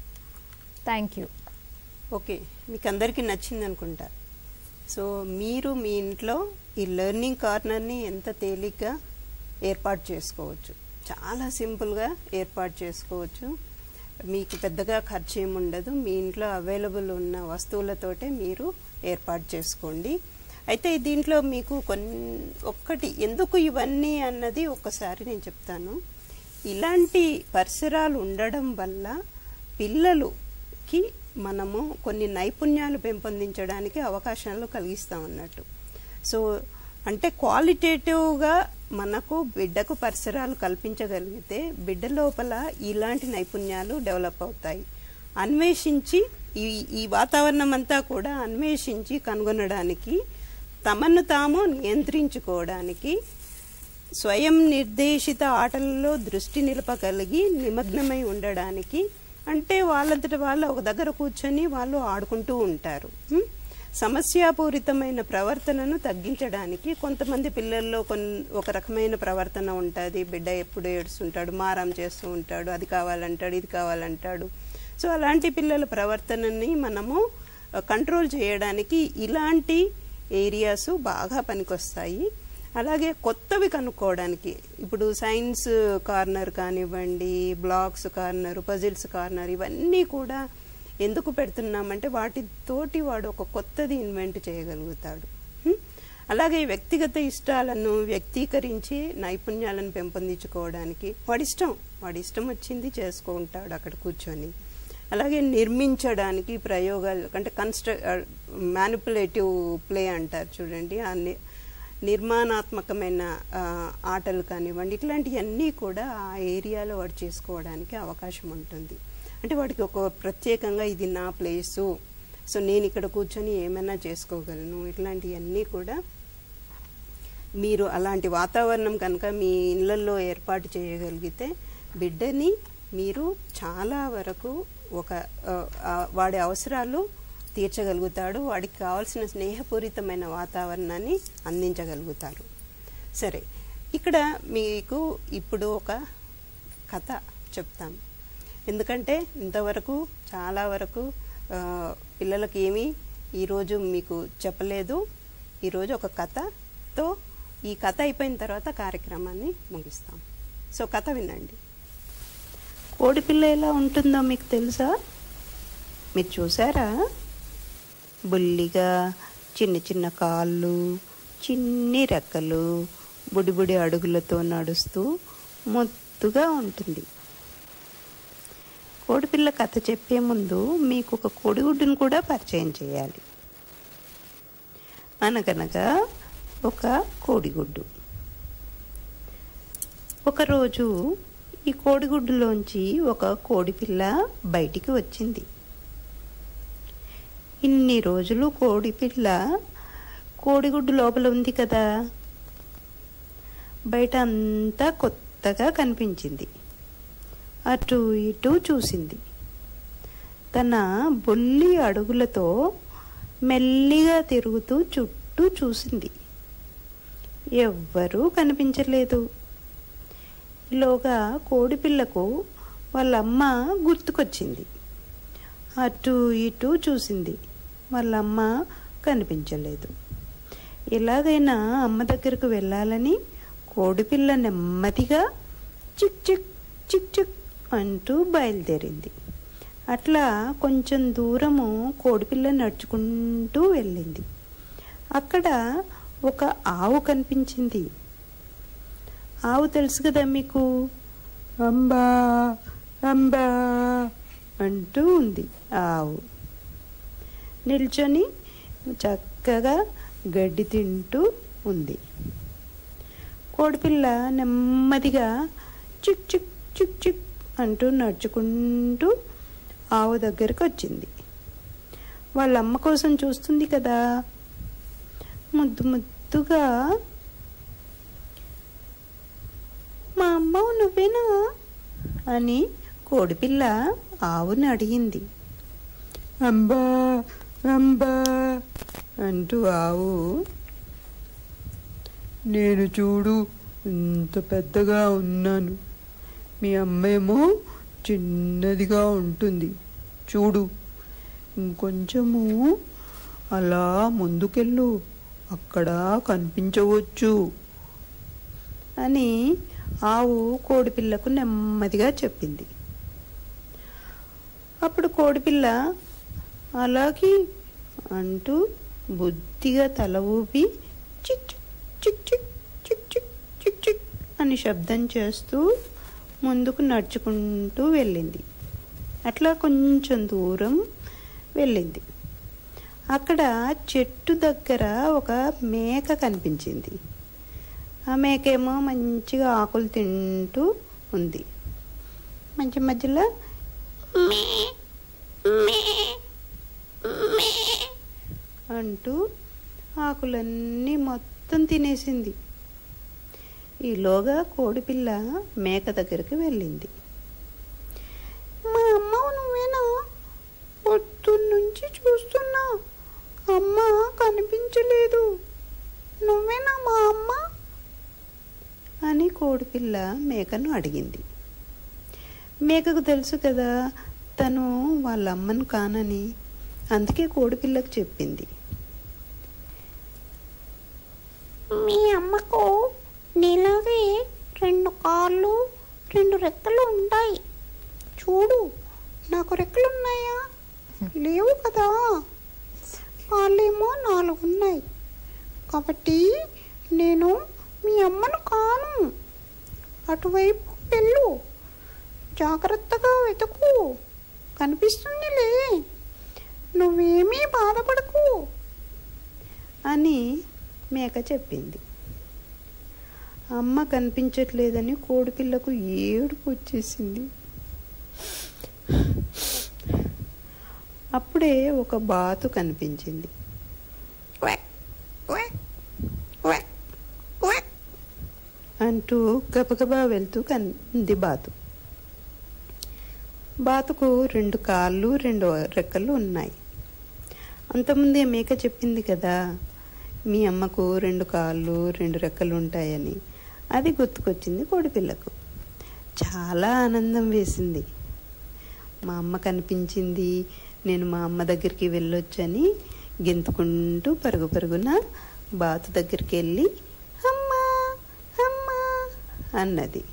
థ్యాంక్ యూ ఓకే మీకు అందరికీ నచ్చింది అనుకుంటా సో మీరు మీ ఇంట్లో ఈ లెర్నింగ్ కార్నర్ని ఎంత తేలిగ్గా ఏర్పాటు చేసుకోవచ్చు చాలా సింపుల్గా ఏర్పాటు చేసుకోవచ్చు మీకు పెద్దగా ఖర్చు ఏమి ఉండదు మీ ఇంట్లో అవైలబుల్ ఉన్న వస్తువులతోటే మీరు ఏర్పాటు చేసుకోండి అయితే దీంట్లో మీకు కొన్ని ఒక్కటి ఎందుకు ఇవన్నీ అన్నది ఒక్కసారి నేను చెప్తాను ఇలాంటి పరిసరాలు ఉండడం వల్ల పిల్లలుకి మనము కొన్ని నైపుణ్యాలు పెంపొందించడానికి అవకాశాలు కలిగిస్తాం అన్నట్టు సో అంటే క్వాలిటేటివ్గా మనకు బిడ్డకు పరిసరాలు కల్పించగలిగితే బిడ్డ లోపల ఇలాంటి నైపుణ్యాలు డెవలప్ అవుతాయి అన్వేషించి ఈ ఈ వాతావరణం అంతా కూడా అన్వేషించి కనుగొనడానికి తమను తాము నియంత్రించుకోవడానికి స్వయం నిర్దేశిత ఆటలలో దృష్టి నిలపగలిగి నిమగ్నమై ఉండడానికి అంటే వాళ్ళంతట వాళ్ళు ఒక దగ్గర కూర్చొని వాళ్ళు ఆడుకుంటూ ఉంటారు ఉం? సమస్యాపూరితమైన ప్రవర్తనను తగ్గించడానికి కొంతమంది పిల్లల్లో కొన్ ఒక రకమైన ప్రవర్తన ఉంటుంది బిడ్డ ఎప్పుడు ఏడుస్తుంటాడు మారం చేస్తూ ఉంటాడు అది కావాలంటాడు ఇది కావాలంటాడు సో అలాంటి పిల్లల ప్రవర్తనని మనము ఆ, కంట్రోల్ చేయడానికి ఇలాంటి ఏరియాస్ బాగా పనికొస్తాయి అలాగే కొత్తవి కనుక్కోవడానికి ఇప్పుడు సైన్స్ కార్నర్ కానివ్వండి బ్లాక్స్ కార్నర్ పజిల్స్ కార్నర్ ఇవన్నీ కూడా ఎందుకు పెడుతున్నామంటే వాటితోటి వాడు ఒక కొత్తది ఇన్వెంట్ చేయగలుగుతాడు హ్మ్? అలాగే వ్యక్తిగత ఇష్టాలను వ్యక్తీకరించి నైపుణ్యాలను పెంపొందించుకోవడానికి వాడి ఇష్టం వాడి ఇష్టం వచ్చింది చేసుకుంటాడు అక్కడ కూర్చొని అలాగే నిర్మించడానికి ప్రయోగాలు అంటే కన్స్ట్ర మ్యానిపులేటివ్ ప్లే అంటారు చూడండి ఆ ని- నిర్మాణాత్మకమైన ఆ, ఆటలు కానివ్వండి ఇట్లాంటివన్నీ కూడా ఆ ఏరియాలో వాడు చేసుకోవడానికి అవకాశం ఉంటుంది అంటే వాడికి ఒక ప్రత్యేకంగా ఇది నా ప్లేసు సో నేను ఇక్కడ కూర్చొని ఏమైనా చేసుకోగలను ఇట్లాంటివన్నీ కూడా మీరు అలాంటి వాతావరణం కనుక మీ ఇళ్ళల్లో ఏర్పాటు చేయగలిగితే బిడ్డని మీరు చాలా వరకు ఒక ఆ, ఆ, వాడి అవసరాలు తీర్చగలుగుతాడు వాడికి కావాల్సిన స్నేహపూరితమైన వాతావరణాన్ని అందించగలుగుతారు సరే ఇక్కడ మీకు ఇప్పుడు ఒక కథ చెప్తాను ఎందుకంటే ఇంతవరకు చాలా వరకు ఆ, పిల్లలకి ఏమీ ఈరోజు మీకు చెప్పలేదు ఈరోజు ఒక కథతో ఈ కథ అయిపోయిన తర్వాత కార్యక్రమాన్ని ముగిస్తాం సో కథ వినండి కోడిపిల్ల ఎలా ఉంటుందో మీకు తెలుసా మీరు చూసారా బుల్లిగా చిన్న చిన్న కాళ్ళు చిన్ని రెక్కలు బుడి బుడి అడుగులతో నడుస్తూ మొత్తుగా ఉంటుంది కోడిపిల్ల కథ చెప్పే ముందు మీకు ఒక కోడిగుడ్డును కూడా పరిచయం చేయాలి అనగనగా ఒక కోడిగుడ్డు ఒకరోజు ఈ కోడిగుడ్డులోంచి ఒక కోడిపిల్ల బయటికి వచ్చింది ఇన్ని రోజులు కోడిపిల్ల కోడిగుడ్డు లోపల ఉంది కదా బయట అంతా కొత్తగా కనిపించింది అటు ఇటు చూసింది తన బొల్లి అడుగులతో మెల్లిగా తిరుగుతూ చుట్టూ చూసింది ఎవ్వరూ కనిపించలేదు ఈలోగా కోడిపిల్లకు వాళ్ళమ్మ గుర్తుకొచ్చింది అటు ఇటు చూసింది వాళ్ళమ్మ కనిపించలేదు ఎలాగైనా అమ్మ దగ్గరకు వెళ్ళాలని కోడిపిల్ల నెమ్మదిగా చిక్ చిక్ చిక్ చిక్ అంటూ బయలుదేరింది అట్లా కొంచెం దూరము కోడిపిల్ల నడుచుకుంటూ వెళ్ళింది అక్కడ ఒక ఆవు కనిపించింది ఆవు తెలుసు కదా మీకు అంబా అంబా అంటూ ఉంది ఆ ఆవు నిల్చొని చక్కగా గడ్డి తింటూ ఉంది కోడిపిల్ల నెమ్మదిగా చిక్ చిక్ చిక్ చిక్ అంటూ నడుచుకుంటూ ఆవు దగ్గరికి వచ్చింది వాళ్ళ అమ్మ కోసం చూస్తుంది కదా ముద్దు ముద్దుగా మా అమ్మ నువ్వేనా అని కోడిపిల్ల ఆవుని అడిగింది అంబా అంబా అంటూ ఆవు నేను చూడు ఇంత పెద్దగా ఉన్నాను మీ అమ్మేమో చిన్నదిగా ఉంటుంది చూడు ఇంకొంచెము అలా ముందుకెళ్ళు అక్కడ కనిపించవచ్చు అని ఆవు కోడిపిల్లకు నెమ్మదిగా చెప్పింది అప్పుడు కోడిపిల్ల అలాగే అంటూ బుద్ధిగా తల ఊపి చిక్ చిక్ చిక్ చిక్ చిక్ చిక్ చిక్ అని శబ్దం చేస్తూ ముందుకు నడుచుకుంటూ వెళ్ళింది అట్లా కొంచెం దూరం వెళ్ళింది అక్కడ చెట్టు దగ్గర ఒక మేక కనిపించింది ఆ మేకేమో మంచిగా ఆకులు తింటూ ఉంది మధ్య మధ్యలో మే మే మే అంటూ ఆకులన్నీ మొత్తం తినేసింది ఈలోగా కోడిపిల్ల మేక దగ్గరికి వెళ్ళింది మా అమ్మ నువ్వేనా పొద్దున్నుంచి చూస్తున్నా అమ్మ కనిపించలేదు నువ్వేనా మా అమ్మ అని కోడిపిల్ల మేకను అడిగింది మేకకు తెలుసు కదా తను వాళ్ళ అమ్మను కానని అందుకే కోడిపిల్లకు చెప్పింది మీ అమ్మకు నీలాగే రెండు కాళ్ళు రెండు రెక్కలు ఉంటాయి చూడు నాకు రెక్కలు ఉన్నాయా లేవు కదా కాళ్ళేమో నాలుగు ఉన్నాయి కాబట్టి నేను మీ అమ్మను కాను అటువైపు వెళ్ళు జాగ్రత్తగా వెతుకు కనిపిస్తుందిలే నువ్వేమీ బాధపడకు అని మేక చెప్పింది అమ్మ కనిపించట్లేదని కోడిపిల్లకు ఏడుపు వచ్చేసింది అప్పుడే ఒక బాతు కనిపించింది క్వాక్, క్వాక్, క్వాక్, క్వాక్. అంటూ గబగబా వెళ్తూ కంది బాతు బాతుకు రెండు కాళ్ళు రెండు రెక్కలు ఉన్నాయి అంతకుముందే మేక చెప్పింది కదా మీ అమ్మకు రెండు కాళ్ళు రెండు రెక్కలు ఉంటాయని అది గుర్తుకొచ్చింది కోడిపిల్లకు చాలా ఆనందం వేసింది మా అమ్మ కనిపించింది నేను మా అమ్మ దగ్గరికి వెళ్ళొచ్చని గెంతుకుంటూ పరుగు పరుగున బాతు దగ్గరికి వెళ్ళి అమ్మా అమ్మా అన్నది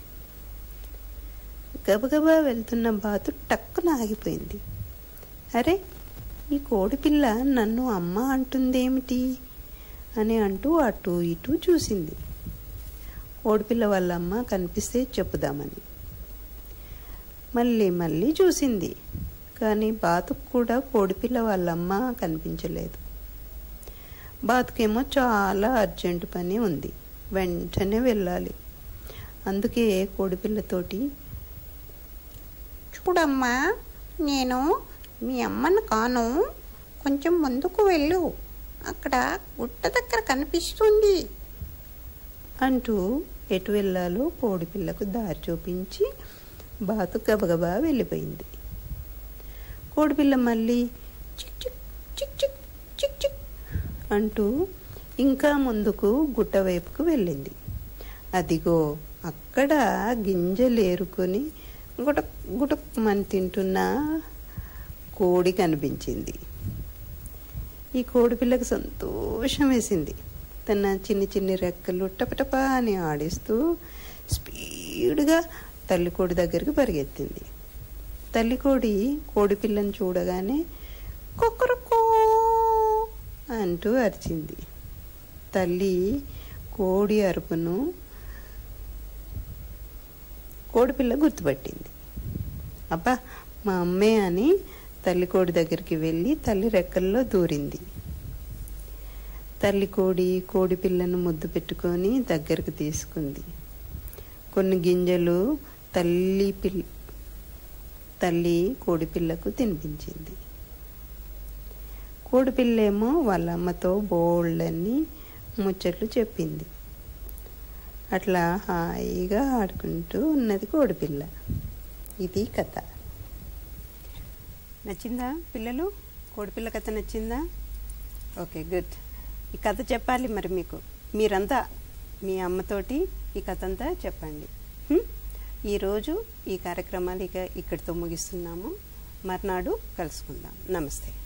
గబగబా వెళ్తున్న బాతు టక్కున ఆగిపోయింది అరే ఈ కోడిపిల్ల నన్ను అమ్మ అంటుందేమిటి అని అంటూ అటు ఇటు చూసింది కోడిపిల్ల వాళ్ళ అమ్మ కనిపిస్తే చెప్పుదామని మళ్ళీ మళ్ళీ చూసింది కానీ బాతుకు కూడా కోడిపిల్ల వాళ్ళమ్మ కనిపించలేదు బాతుకేమో చాలా అర్జెంటు పని ఉంది వెంటనే వెళ్ళాలి అందుకే కోడిపిల్లతోటి చూడమ్మా నేను మీ అమ్మను కాను కొంచెం ముందుకు వెళ్ళు అక్కడ గుట్ట దగ్గర కనిపిస్తుంది అంటూ ఎటు వెళ్ళాలో కోడి పిల్లకు దారి చూపించి బాతు గబగబా వెళ్ళిపోయింది కోడిపిల్ల మళ్ళీ చిక్ చిక్ చిక్ చిక్ చిక్ చిక్ అంటూ ఇంకా ముందుకు గుట్ట వైపుకు వెళ్ళింది అదిగో అక్కడ గింజలు ఏరుకొని గుటక్ గుటక్మని తింటున్న కోడి కనిపించింది ఈ కోడి పిల్లకు సంతోషం వేసింది తన చిన్ని చిన్ని రెక్కలు టపటపా అని ఆడిస్తూ స్పీడ్గా తల్లి కోడి దగ్గరికి పరిగెత్తింది తల్లి కోడి కోడి పిల్లని చూడగానే కుక్కరుకో అంటూ అరిచింది తల్లి కోడి అరుపును కోడిపిల్ల గుర్తుపట్టింది అబ్బా మా అమ్మే అని తల్లి కోడి దగ్గరికి వెళ్ళి తల్లి రెక్కల్లో దూరింది తల్లి కోడి కోడి పిల్లను ముద్దు పెట్టుకొని దగ్గరకు తీసుకుంది కొన్ని గింజలు తల్లి పిల్ల తల్లి కోడి పిల్లకు తినిపించింది కోడి పిల్లేమో వాళ్ళ అమ్మతో బోళ్ళని ముచ్చట్లు చెప్పింది అట్లా హాయిగా ఆడుకుంటూ ఉన్నది కోడిపిల్ల ఇది కథ నచ్చిందా పిల్లలు కోడిపిల్ల కథ నచ్చిందా ఓకే గుడ్ ఈ కథ చెప్పాలి మరి మీకు మీరంతా మీ అమ్మతోటి ఈ కథ అంతా చెప్పండి హ్మ్? ఈరోజు ఈ కార్యక్రమాలు ఇక ఇక్కడితో ముగిస్తున్నాము మర్నాడు కలుసుకుందాం నమస్తే